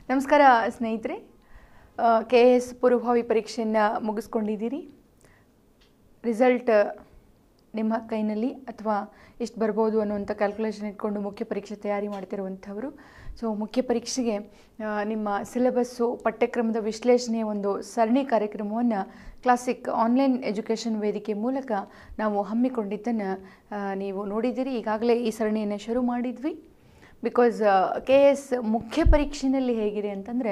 ನಮಸ್ಕಾರ ಸ್ನೇಹಿತರೆ K S ಪೂರ್ವಭಾವಿ ಪರೀಕ್ಷೆಯನ್ನು ಮುಗಿಸ್ಕೊಂಡಿದ್ದೀರಿ ರಿಸಲ್ಟ್ ನಿಮ್ಮ ಕೈನಲ್ಲಿ ಅಥವಾ ಎಷ್ಟು ಬರ್ಬೋದು ಅನ್ನುವಂಥ ಕ್ಯಾಲ್ಕುಲೇಷನ್ ಇಟ್ಕೊಂಡು ಮುಖ್ಯ ಪರೀಕ್ಷೆ ತಯಾರಿ ಮಾಡ್ತಿರುವಂಥವರು ಸೊ ಮುಖ್ಯ ಪರೀಕ್ಷೆಗೆ ಆ, ನಿಮ್ಮ ಸಿಲೆಬಸ್ಸು ಪಠ್ಯಕ್ರಮದ ವಿಶ್ಲೇಷಣೆಯ ಒಂದು ಸರಣಿ ಕಾರ್ಯಕ್ರಮವನ್ನು ಕ್ಲಾಸಿಕ್ ಆನ್ಲೈನ್ ಎಜುಕೇಷನ್ ವೇದಿಕೆ ಮೂಲಕ ನಾವು ಹಮ್ಮಿಕೊಂಡಿದ್ದನ್ನು ಆ, ನೀವು ನೋಡಿದ್ದೀರಿ ಈಗಾಗಲೇ ಈ ಸರಣಿಯನ್ನು ಶುರು ಮಾಡಿದ್ವಿ ಬಿಕಾಸ್ ಕೆ ಎಸ್ ಮುಖ್ಯ ಪರೀಕ್ಷೆಯಲ್ಲಿ ಹೇಗಿದೆ ಅಂತಂದರೆ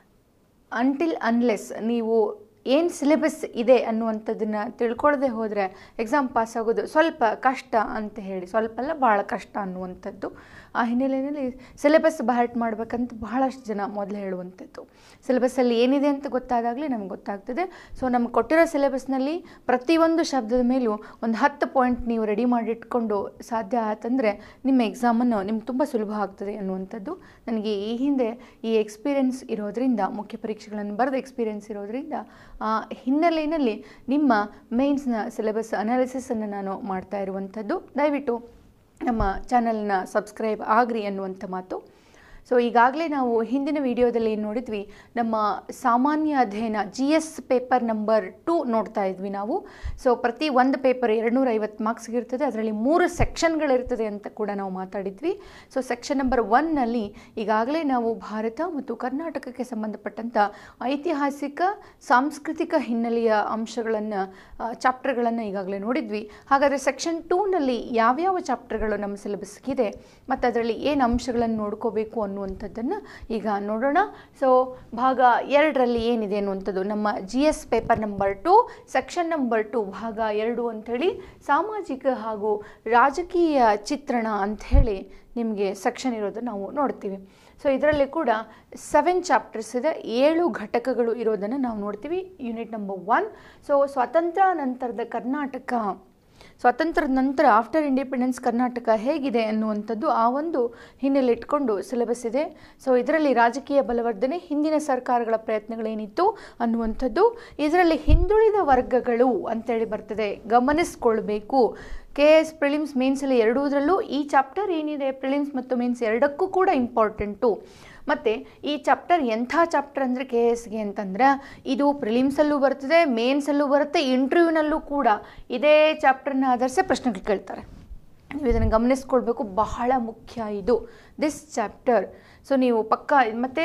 ಅಂಟಿಲ್ ಅನ್ಲೆಸ್ ನೀವು ಏನು ಸಿಲೆಬಸ್ ಇದೆ ಅನ್ನುವಂಥದ್ದನ್ನು ತಿಳ್ಕೊಳ್ಳದೆ ಹೋದರೆ ಎಕ್ಸಾಮ್ ಪಾಸ್ ಆಗೋದು ಸ್ವಲ್ಪ ಕಷ್ಟ ಅಂತ ಹೇಳಿ ಸ್ವಲ್ಪ ಅಲ್ಲ ಭಾಳ ಕಷ್ಟ ಅನ್ನುವಂಥದ್ದು ಆ ಹಿನ್ನೆಲೆಯಲ್ಲಿ ಸಿಲೆಬಸ್ ಬಹರ್ಟ್ ಮಾಡಬೇಕಂತ ಬಹಳಷ್ಟು ಜನ ಮೊದಲು ಹೇಳುವಂಥದ್ದು ಸಿಲೆಬಸ್ಸಲ್ಲಿ ಏನಿದೆ ಅಂತ ಗೊತ್ತಾದಾಗಲೇ ನಮ್ಗೆ ಗೊತ್ತಾಗ್ತದೆ ಸೊ ನಮ್ಗೆ ಕೊಟ್ಟಿರೋ ಸಿಲೆಬಸ್ನಲ್ಲಿ ಪ್ರತಿಯೊಂದು ಶಬ್ದದ ಮೇಲೂ ಒಂದು ಹತ್ತು ಪಾಯಿಂಟ್ ನೀವು ರೆಡಿ ಮಾಡಿಟ್ಕೊಂಡು ಸಾಧ್ಯ ಆತಂದರೆ ನಿಮ್ಮ ಎಕ್ಸಾಮನ್ನು ನಿಮ್ಗೆ ತುಂಬ ಸುಲಭ ಆಗ್ತದೆ ಅನ್ನುವಂಥದ್ದು ನನಗೆ ಈ ಹಿಂದೆ ಈ ಎಕ್ಸ್ಪೀರಿಯೆನ್ಸ್ ಇರೋದ್ರಿಂದ ಮುಖ್ಯ ಪರೀಕ್ಷೆಗಳನ್ನು ಬರೆದ ಎಕ್ಸ್ಪೀರಿಯೆನ್ಸ್ ಇರೋದ್ರಿಂದ ಆ ಹಿನ್ನೆಲೆಯಲ್ಲಿ ನಿಮ್ಮ ಮೇನ್ಸ್ನ ಸಿಲೆಬಸ್ ಅನಾಲಿಸಿಸನ್ನು ನಾನು ಮಾಡ್ತಾ ಇರುವಂಥದ್ದು ದಯವಿಟ್ಟು ನಮ್ಮ ಚಾನಲ್ನ ಸಬ್ಸ್ಕ್ರೈಬ್ ಆಗ್ರಿ ಅನ್ನುವಂಥ ಮಾತು ಸೊ ಈಗಾಗಲೇ ನಾವು ಹಿಂದಿನ ವಿಡಿಯೋದಲ್ಲಿ ಏನು ನೋಡಿದ್ವಿ ನಮ್ಮ ಸಾಮಾನ್ಯ ಅಧ್ಯಯನ G S paper number two ನೋಡ್ತಾ ಇದ್ವಿ ನಾವು ಸೊ ಪ್ರತಿ ಒಂದು ಪೇಪರ್ ಎರಡುನೂರ ಐವತ್ತು ಮಾರ್ಕ್ಸ್ಗೆ ಇರ್ತದೆ ಅದರಲ್ಲಿ ಮೂರು ಸೆಕ್ಷನ್ಗಳಿರ್ತದೆ ಅಂತ ಕೂಡ ನಾವು ಮಾತಾಡಿದ್ವಿ ಸೊ ಸೆಕ್ಷನ್ ನಂಬರ್ ಒನ್ನಲ್ಲಿ ಈಗಾಗಲೇ ನಾವು ಭಾರತ ಮತ್ತು ಕರ್ನಾಟಕಕ್ಕೆ ಸಂಬಂಧಪಟ್ಟಂಥ ಐತಿಹಾಸಿಕ ಸಾಂಸ್ಕೃತಿಕ ಹಿನ್ನೆಲೆಯ ಅಂಶಗಳನ್ನು ಚಾಪ್ಟರ್ಗಳನ್ನು ಈಗಾಗಲೇ ನೋಡಿದ್ವಿ ಹಾಗಾದರೆ ಸೆಕ್ಷನ್ ಟೂನಲ್ಲಿ ಯಾವ್ಯಾವ ಚಾಪ್ಟರ್ಗಳು ನಮ್ಮ ಸಿಲೆಬಸ್ಗಿದೆ ಮತ್ತು ಅದರಲ್ಲಿ ಏನು ಅಂಶಗಳನ್ನು ನೋಡ್ಕೋಬೇಕು ಅನ್ನುವಂಥದ್ದನ್ನು ಈಗ ನೋಡೋಣ ಸೊ ಭಾಗ ಎರಡರಲ್ಲಿ ಏನಿದೆ ಅನ್ನುವಂಥದ್ದು ನಮ್ಮ G S paper number two section number two ಭಾಗ ಎರಡು ಅಂಥೇಳಿ ಸಾಮಾಜಿಕ ಹಾಗೂ ರಾಜಕೀಯ ಚಿತ್ರಣ ಅಂಥೇಳಿ ನಿಮಗೆ ಸೆಕ್ಷನ್ ಇರೋದನ್ನು ನಾವು ನೋಡ್ತೀವಿ ಸೊ ಇದರಲ್ಲಿ ಕೂಡ ಸೆವೆನ್ ಚಾಪ್ಟರ್ಸ್ ಇದೆ ಏಳು ಘಟಕಗಳು ಇರೋದನ್ನು ನಾವು ನೋಡ್ತೀವಿ ಯೂನಿಟ್ ನಂಬರ್ ಒನ್ ಸೊ ಸ್ವಾತಂತ್ರ್ಯ ನಂತರದ ಕರ್ನಾಟಕ ಸ್ವಾತಂತ್ರ್ಯದ ನಂತರ ಆಫ್ಟರ್ ಇಂಡಿಪೆಂಡೆನ್ಸ್ ಕರ್ನಾಟಕ ಹೇಗಿದೆ ಅನ್ನುವಂಥದ್ದು ಆ ಒಂದು ಹಿನ್ನೆಲೆ ಇಟ್ಕೊಂಡು ಸಿಲೆಬಸ್ ಇದೆ ಸೊ ಇದರಲ್ಲಿ ರಾಜಕೀಯ ಬಲವರ್ಧನೆ ಹಿಂದಿನ ಸರ್ಕಾರಗಳ ಪ್ರಯತ್ನಗಳೇನಿತ್ತು ಅನ್ನುವಂಥದ್ದು ಇದರಲ್ಲಿ ಹಿಂದುಳಿದ ವರ್ಗಗಳು ಅಂತೇಳಿ ಬರ್ತದೆ ಗಮನಿಸ್ಕೊಳ್ಬೇಕು ಕೆ ಎಸ್ ಪ್ರಿಲಿಮ್ಸ್ ಮೇನ್ಸಲ್ಲಿ ಎರಡೂದರಲ್ಲೂ ಈ ಚಾಪ್ಟರ್ ಏನಿದೆ ಪ್ರಿಲಿಮ್ಸ್ ಮತ್ತು ಮೇನ್ಸ್ ಎರಡಕ್ಕೂ ಕೂಡ ಇಂಪಾರ್ಟೆಂಟು ಮತ್ತು ಈ ಚಾಪ್ಟರ್ ಎಂಥ ಚಾಪ್ಟರ್ ಅಂದರೆ ಕೆ ಎಸ್ಗೆ ಅಂತಂದ್ರೆ ಇದು ಪ್ರಿಲಿಮ್ಸಲ್ಲೂ ಬರ್ತದೆ ಮೇನ್ಸಲ್ಲೂ ಬರುತ್ತೆ ಇಂಟರ್ವ್ಯೂನಲ್ಲೂ ಕೂಡ ಇದೇ ಚಾಪ್ಟರ್ನ ಆಧರಿಸಿ ಪ್ರಶ್ನೆಗಳು ಕೇಳ್ತಾರೆ ನೀವು ಇದನ್ನು ಗಮನಿಸ್ಕೊಳ್ಬೇಕು ಬಹಳ ಮುಖ್ಯ ಇದು ದಿಸ್ ಚಾಪ್ಟರ್ ಸೊ ನೀವು ಪಕ್ಕ ಮತ್ತು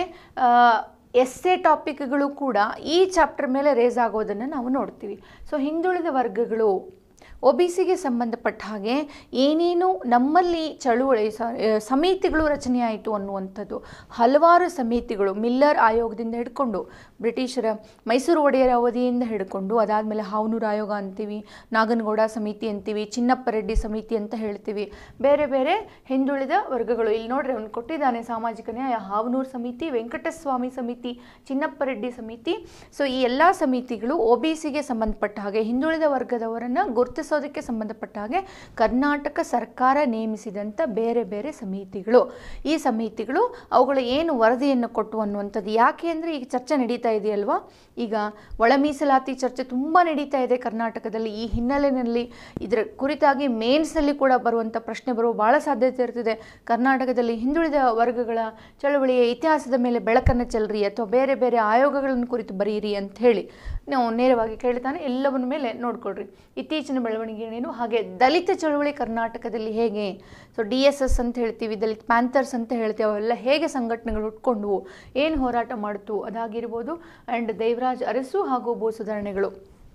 ಎಸ್ಸೆ ಟಾಪಿಕ್ಗಳು ಕೂಡ ಈ ಚಾಪ್ಟರ್ ಮೇಲೆ ರೇಸ್ ಆಗೋದನ್ನು ನಾವು ನೋಡ್ತೀವಿ ಸೊ ಹಿಂದುಳಿದ ವರ್ಗಗಳು ಒ ಬಿ ಸಿಗೆ ಸಂಬಂಧಪಟ್ಟ ಹಾಗೆ ಏನೇನು ನಮ್ಮಲ್ಲಿ ಚಳುವಳಿ ಸ- ಆ, ಸಮಿತಿಗಳು ರಚನೆಯಾಯಿತು ಅನ್ನುವಂಥದ್ದು ಹಲವಾರು ಸಮಿತಿಗಳು ಮಿಲ್ಲರ್ ಆಯೋಗದಿಂದ ಹಿಡ್ಕೊಂಡು ಬ್ರಿಟಿಷರ ಮೈಸೂರು ಒಡೆಯರ ಅವಧಿಯಿಂದ ಹಿಡ್ಕೊಂಡು ಅದಾದಮೇಲೆ ಹಾವನೂರು ಆಯೋಗ ಅಂತೀವಿ ನಾಗನಗೌಡ ಸಮಿತಿ ಅಂತೀವಿ ಚಿನ್ನಪ್ಪ ರೆಡ್ಡಿ ಸಮಿತಿ ಅಂತ ಹೇಳ್ತೀವಿ ಬೇರೆ ಬೇರೆ ಹಿಂದುಳಿದ ವರ್ಗಗಳು ಇಲ್ಲಿ ನೋಡ್ರಿ ಅವ್ನು ಕೊಟ್ಟಿದ್ದಾನೆ ಸಾಮಾಜಿಕ ನ್ಯಾಯ ಹಾವನೂರು ಸಮಿತಿ ವೆಂಕಟಸ್ವಾಮಿ ಸಮಿತಿ ಚಿನ್ನಪ್ಪ ರೆಡ್ಡಿ ಸಮಿತಿ ಸೊ ಈ ಎಲ್ಲ ಸಮಿತಿಗಳು ಒ ಬಿ ಸಿಗೆ ಸಂಬಂಧಪಟ್ಟ ಹಾಗೆ ಹಿಂದುಳಿದ ವರ್ಗದವರನ್ನು ಗುರುತಿಸೋದಕ್ಕೆ ಸಂಬಂಧಪಟ್ಟ ಹಾಗೆ ಕರ್ನಾಟಕ ಸರ್ಕಾರ ನೇಮಿಸಿದಂಥ ಬೇರೆ ಬೇರೆ ಸಮಿತಿಗಳು ಈ ಸಮಿತಿಗಳು ಅವುಗಳು ಏನು ವರದಿಯನ್ನು ಕೊಟ್ಟು ಅನ್ನುವಂಥದ್ದು ಯಾಕೆ ಅಂದರೆ ಈಗ ಚರ್ಚೆ ನಡೀತಾ ಇದೆಯಲ್ವಾ ಈಗ ಒಳ ಮೀಸಲಾತಿ ಚರ್ಚೆ ತುಂಬ ನಡೀತಾ ಇದೆ ಕರ್ನಾಟಕದಲ್ಲಿ ಈ ಹಿನ್ನೆಲೆಯಲ್ಲಿ ಇದರ ಕುರಿತಾಗಿ ಮೇನ್ಸಲ್ಲಿ ಕೂಡ ಬರುವಂಥ ಪ್ರಶ್ನೆ ಬರುವ ಭಾಳ ಸಾಧ್ಯತೆ ಇರ್ತದೆ ಕರ್ನಾಟಕದಲ್ಲಿ ಹಿಂದುಳಿದ ವರ್ಗಗಳ ಚಳವಳಿಯ ಇತಿಹಾಸದ ಮೇಲೆ ಬೆಳಕನ್ನು ಚೆಲ್ರಿ ಅಥವಾ ಬೇರೆ ಬೇರೆ ಆಯೋಗಗಳನ್ನು ಕುರಿತು ಬರೆಯಿರಿ ಅಂತ ಹೇಳಿ ನಾವು ನೇರವಾಗಿ ಕೇಳ್ತಾನೆ ಎಲ್ಲವನ್ನ ಮೇಲೆ ನೋಡ್ಕೊಳ್ರಿ ಇತ್ತೀಚಿನ ಬೆಳವಣಿಗೆ ಏನೇನು ಹಾಗೆ ದಲಿತ ಚಳವಳಿ ಕರ್ನಾಟಕದಲ್ಲಿ ಹೇಗೆ ಸೊ ಡಿ ಎಸ್ ಎಸ್ ಅಂತ ಹೇಳ್ತೀವಿ ದಲಿತ ಪ್ಯಾಂಥರ್ಸ್ ಅಂತ ಹೇಳ್ತೀವಿ ಅವೆಲ್ಲ ಹೇಗೆ ಸಂಘಟನೆಗಳು ಹುಟ್ಕೊಂಡ್ವು ಏನು ಹೋರಾಟ ಮಾಡ್ತು ಅದಾಗಿರ್ಬೋದು ಆ್ಯಂಡ್ ದೇವರಾಜ್ ಅರಸು ಹಾಗೂ ಭೂ ಸುಧಾರಣೆಗಳು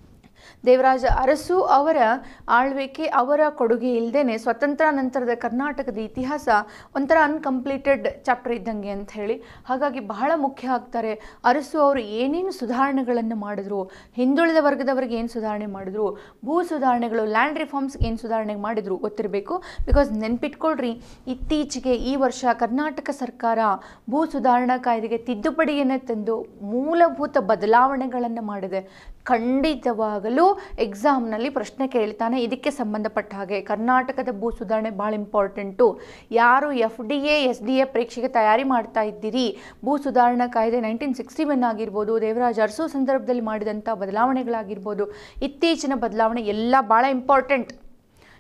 ದೇವರಾಜ ಅರಸು ಅವರ ಆಳ್ವಿಕೆ ಅವರ ಕೊಡುಗೆ ಇಲ್ಲದೇ ಸ್ವತಂತ್ರ ನಂತರದ ಕರ್ನಾಟಕದ ಇತಿಹಾಸ ಒಂಥರ ಅನ್ಕಂಪ್ಲೀಟೆಡ್ ಚಾಪ್ಟರ್ ಇದ್ದಂಗೆ ಅಂತ ಹೇಳಿ ಹಾಗಾಗಿ ಬಹಳ ಮುಖ್ಯ ಆಗ್ತಾರೆ ಅರಸು ಅವರು ಏನೇನು ಸುಧಾರಣೆಗಳನ್ನು ಮಾಡಿದ್ರು ಹಿಂದುಳಿದ ವರ್ಗದವರಿಗೆ ಏನು ಸುಧಾರಣೆ ಮಾಡಿದ್ರು ಭೂ ಸುಧಾರಣೆಗಳು ಲ್ಯಾಂಡ್ ರಿಫಾರ್ಮ್ಸ್ ಏನು ಸುಧಾರಣೆ ಮಾಡಿದ್ರು ಗೊತ್ತಿರಬೇಕು ಬಿಕಾಸ್ ನೆನ್ಪಿಟ್ಕೊಳ್ರಿ ಇತ್ತೀಚೆಗೆ ಈ ವರ್ಷ ಕರ್ನಾಟಕ ಸರ್ಕಾರ ಭೂ ಸುಧಾರಣಾ ಕಾಯ್ದೆಗೆ ತಿದ್ದುಪಡಿಯನ್ನು ತಂದು ಮೂಲಭೂತ ಬದಲಾವಣೆಗಳನ್ನು ಮಾಡಿದೆ ಖಂಡಿತವಾಗಲೂ ಎಕ್ಸಾಮ್ನಲ್ಲಿ ಪ್ರಶ್ನೆ ಕೇಳ್ತಾನೆ ಇದಕ್ಕೆ ಸಂಬಂಧಪಟ್ಟ ಹಾಗೆ ಕರ್ನಾಟಕದ ಭೂ ಸುಧಾರಣೆ ಭಾಳ ಇಂಪಾರ್ಟೆಂಟು ಯಾರು F D A S D A ಪರೀಕ್ಷೆಗೆ ತಯಾರಿ ಮಾಡ್ತಾ ಇದ್ದೀರಿ ಭೂ ಸುಧಾರಣಾ ಕಾಯ್ದೆ ನೈನ್ಟೀನ್ ಸಿಕ್ಸ್ಟಿ ಒನ್ ಆಗಿರ್ಬೋದು ದೇವರಾಜ್ ಅರಸು ಸಂದರ್ಭದಲ್ಲಿ ಮಾಡಿದಂಥ ಬದಲಾವಣೆಗಳಾಗಿರ್ಬೋದು ಇತ್ತೀಚಿನ ಬದಲಾವಣೆ ಎಲ್ಲ ಭಾಳ ಇಂಪಾರ್ಟೆಂಟ್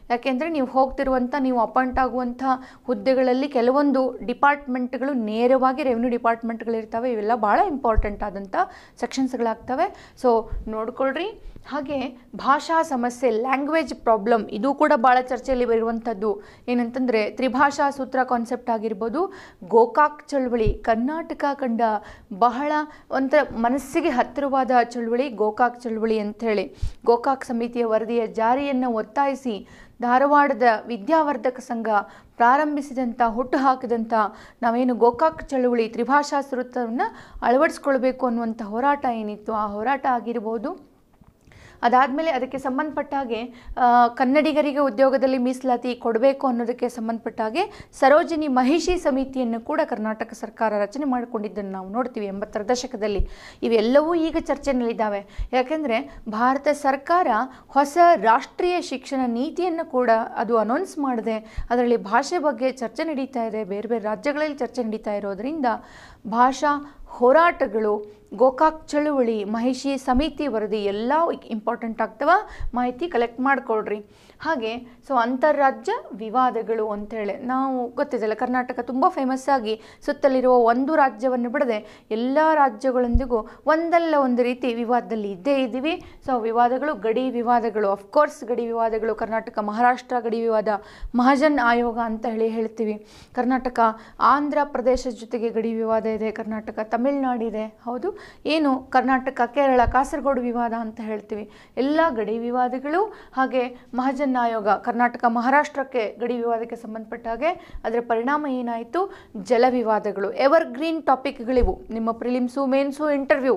ಯಾಕೆಂದರೆ ನೀವು ಹೋಗ್ತಿರುವಂಥ ನೀವು ಅಪಾಯಿಂಟ್ ಆಗುವಂಥ ಹುದ್ದೆಗಳಲ್ಲಿ ಕೆಲವೊಂದು ಡಿಪಾರ್ಟ್ಮೆಂಟ್ಗಳು ನೇರವಾಗಿ ರೆವಿನ್ಯೂ ಡಿಪಾರ್ಟ್ಮೆಂಟ್ಗಳಿರ್ತವೆ ಇವೆಲ್ಲ ಭಾಳ ಇಂಪಾರ್ಟೆಂಟ್ ಆದಂಥ ಸೆಕ್ಷನ್ಸ್ಗಳಾಗ್ತವೆ ಸೊ ನೋಡ್ಕೊಳ್ರಿ ಹಾಗೆ ಭಾಷಾ ಸಮಸ್ಯೆ ಲ್ಯಾಂಗ್ವೇಜ್ ಪ್ರಾಬ್ಲಮ್ ಇದು ಕೂಡ ಭಾಳ ಚರ್ಚೆಯಲ್ಲಿ ಬರುವಂಥದ್ದು ಏನಂತಂದರೆ ತ್ರಿಭಾಷಾ ಸೂತ್ರ ಕಾನ್ಸೆಪ್ಟ್ ಆಗಿರ್ಬೋದು ಗೋಕಾಕ್ ಚಳುವಳಿ ಕರ್ನಾಟಕ ಕಂಡ ಬಹಳ ಒಂಥರ ಮನಸ್ಸಿಗೆ ಹತ್ತಿರವಾದ ಚಳುವಳಿ ಗೋಕಾಕ್ ಚಳುವಳಿ ಅಂಥೇಳಿ ಗೋಕಾಕ್ ಸಮಿತಿಯ ವರದಿಯ ಜಾರಿಯನ್ನು ಒತ್ತಾಯಿಸಿ ಧಾರವಾಡದ ವಿದ್ಯಾವರ್ಧಕ ಸಂಘ ಪ್ರಾರಂಭಿಸಿದಂಥ ಹುಟ್ಟು ಹಾಕಿದಂಥ ನಾವೇನು ಗೋಕಾಕ್ ಚಳುವಳಿ ತ್ರಿಭಾಷಾ ಸೂತ್ರವನ್ನು ಅಳವಡಿಸ್ಕೊಳ್ಬೇಕು ಅನ್ನುವಂಥ ಹೋರಾಟ ಏನಿತ್ತು ಆ ಹೋರಾಟ ಆಗಿರ್ಬೋದು ಅದಾದಮೇಲೆ ಅದಕ್ಕೆ ಸಂಬಂಧಪಟ್ಟ ಹಾಗೆ ಆ, ಕನ್ನಡಿಗರಿಗೆ ಉದ್ಯೋಗದಲ್ಲಿ ಮೀಸಲಾತಿ ಕೊಡಬೇಕು ಅನ್ನೋದಕ್ಕೆ ಸಂಬಂಧಪಟ್ಟ ಹಾಗೆ ಸರೋಜಿನಿ ಮಹಿಷಿ ಸಮಿತಿಯನ್ನು ಕೂಡ ಕರ್ನಾಟಕ ಸರ್ಕಾರ ರಚನೆ ಮಾಡಿಕೊಂಡಿದ್ದನ್ನು ನಾವು ನೋಡ್ತೀವಿ ಎಂಬತ್ತರ ದಶಕದಲ್ಲಿ ಇವೆಲ್ಲವೂ ಈಗ ಚರ್ಚೆನಲ್ಲಿದ್ದಾವೆ ಯಾಕೆಂದರೆ ಭಾರತ ಸರ್ಕಾರ ಹೊಸ ರಾಷ್ಟ್ರೀಯ ಶಿಕ್ಷಣ ನೀತಿಯನ್ನು ಕೂಡ ಅದು ಅನೌನ್ಸ್ ಮಾಡಿದೆ ಅದರಲ್ಲಿ ಭಾಷೆ ಬಗ್ಗೆ ಚರ್ಚೆ ನಡೀತಾ ಇದೆ ಬೇರೆ ಬೇರೆ ರಾಜ್ಯಗಳಲ್ಲಿ ಚರ್ಚೆ ನಡೀತಾ ಇರೋದರಿಂದ ಭಾಷಾ ಹೋರಾಟಗಳು ಗೋಕಾಕ್ ಚಳುವಳಿ ಮಹಿಷಿ ಸಮಿತಿ ವರದಿ ಎಲ್ಲ ಇಂಪಾರ್ಟೆಂಟ್ ಆಗ್ತವ ಮಾಹಿತಿ ಕಲೆಕ್ಟ್ ಮಾಡ್ಕೊಳ್ರಿ ಹಾಗೆ ಸೊ ಅಂತಾರಾಜ್ಯ ವಿವಾದಗಳು ಅಂತೇಳಿ ನಾವು ಗೊತ್ತಿದೆಯಲ್ಲ ಕರ್ನಾಟಕ ತುಂಬ ಫೇಮಸ್ ಆಗಿ ಸುತ್ತಲಿರುವ ಒಂದು ರಾಜ್ಯವನ್ನು ಬಿಡದೆ ಎಲ್ಲ ರಾಜ್ಯಗಳೊಂದಿಗೂ ಒಂದಲ್ಲ ಒಂದು ರೀತಿ ವಿವಾದದಲ್ಲಿ ಇದ್ದೇ ಇದ್ದೀವಿ ಸೊ ವಿವಾದಗಳು ಗಡಿ ವಿವಾದಗಳು ಅಫ್ಕೋರ್ಸ್ ಗಡಿ ವಿವಾದಗಳು ಕರ್ನಾಟಕ ಮಹಾರಾಷ್ಟ್ರ ಗಡಿ ವಿವಾದ ಮಹಾಜನ್ ಆಯೋಗ ಅಂತ ಹೇಳಿ ಹೇಳ್ತೀವಿ ಕರ್ನಾಟಕ ಆಂಧ್ರ ಪ್ರದೇಶದ ಜೊತೆಗೆ ಗಡಿ ವಿವಾದ ಇದೆ ಕರ್ನಾಟಕ ತಮಿಳುನಾಡಿದೆ ಹೌದು ಏನು ಕರ್ನಾಟಕ ಕೇರಳ ಕಾಸರಗೋಡು ವಿವಾದ ಅಂತ ಹೇಳ್ತೀವಿ ಎಲ್ಲ ಗಡಿ ವಿವಾದಗಳು ಹಾಗೆ ಮಹಾಜನ್ ಆಯೋಗ ಕರ್ನಾಟಕ ಮಹಾರಾಷ್ಟ್ರಕ್ಕೆ ಗಡಿ ವಿವಾದಕ್ಕೆ ಸಂಬಂಧಪಟ್ಟ ಹಾಗೆ ಅದರ ಪರಿಣಾಮ ಏನಾಯಿತು ಜಲ ವಿವಾದಗಳು ಎವರ್ ಗ್ರೀನ್ ಟಾಪಿಕ್ಗಳಿವು ನಿಮ್ಮ prelims mains interview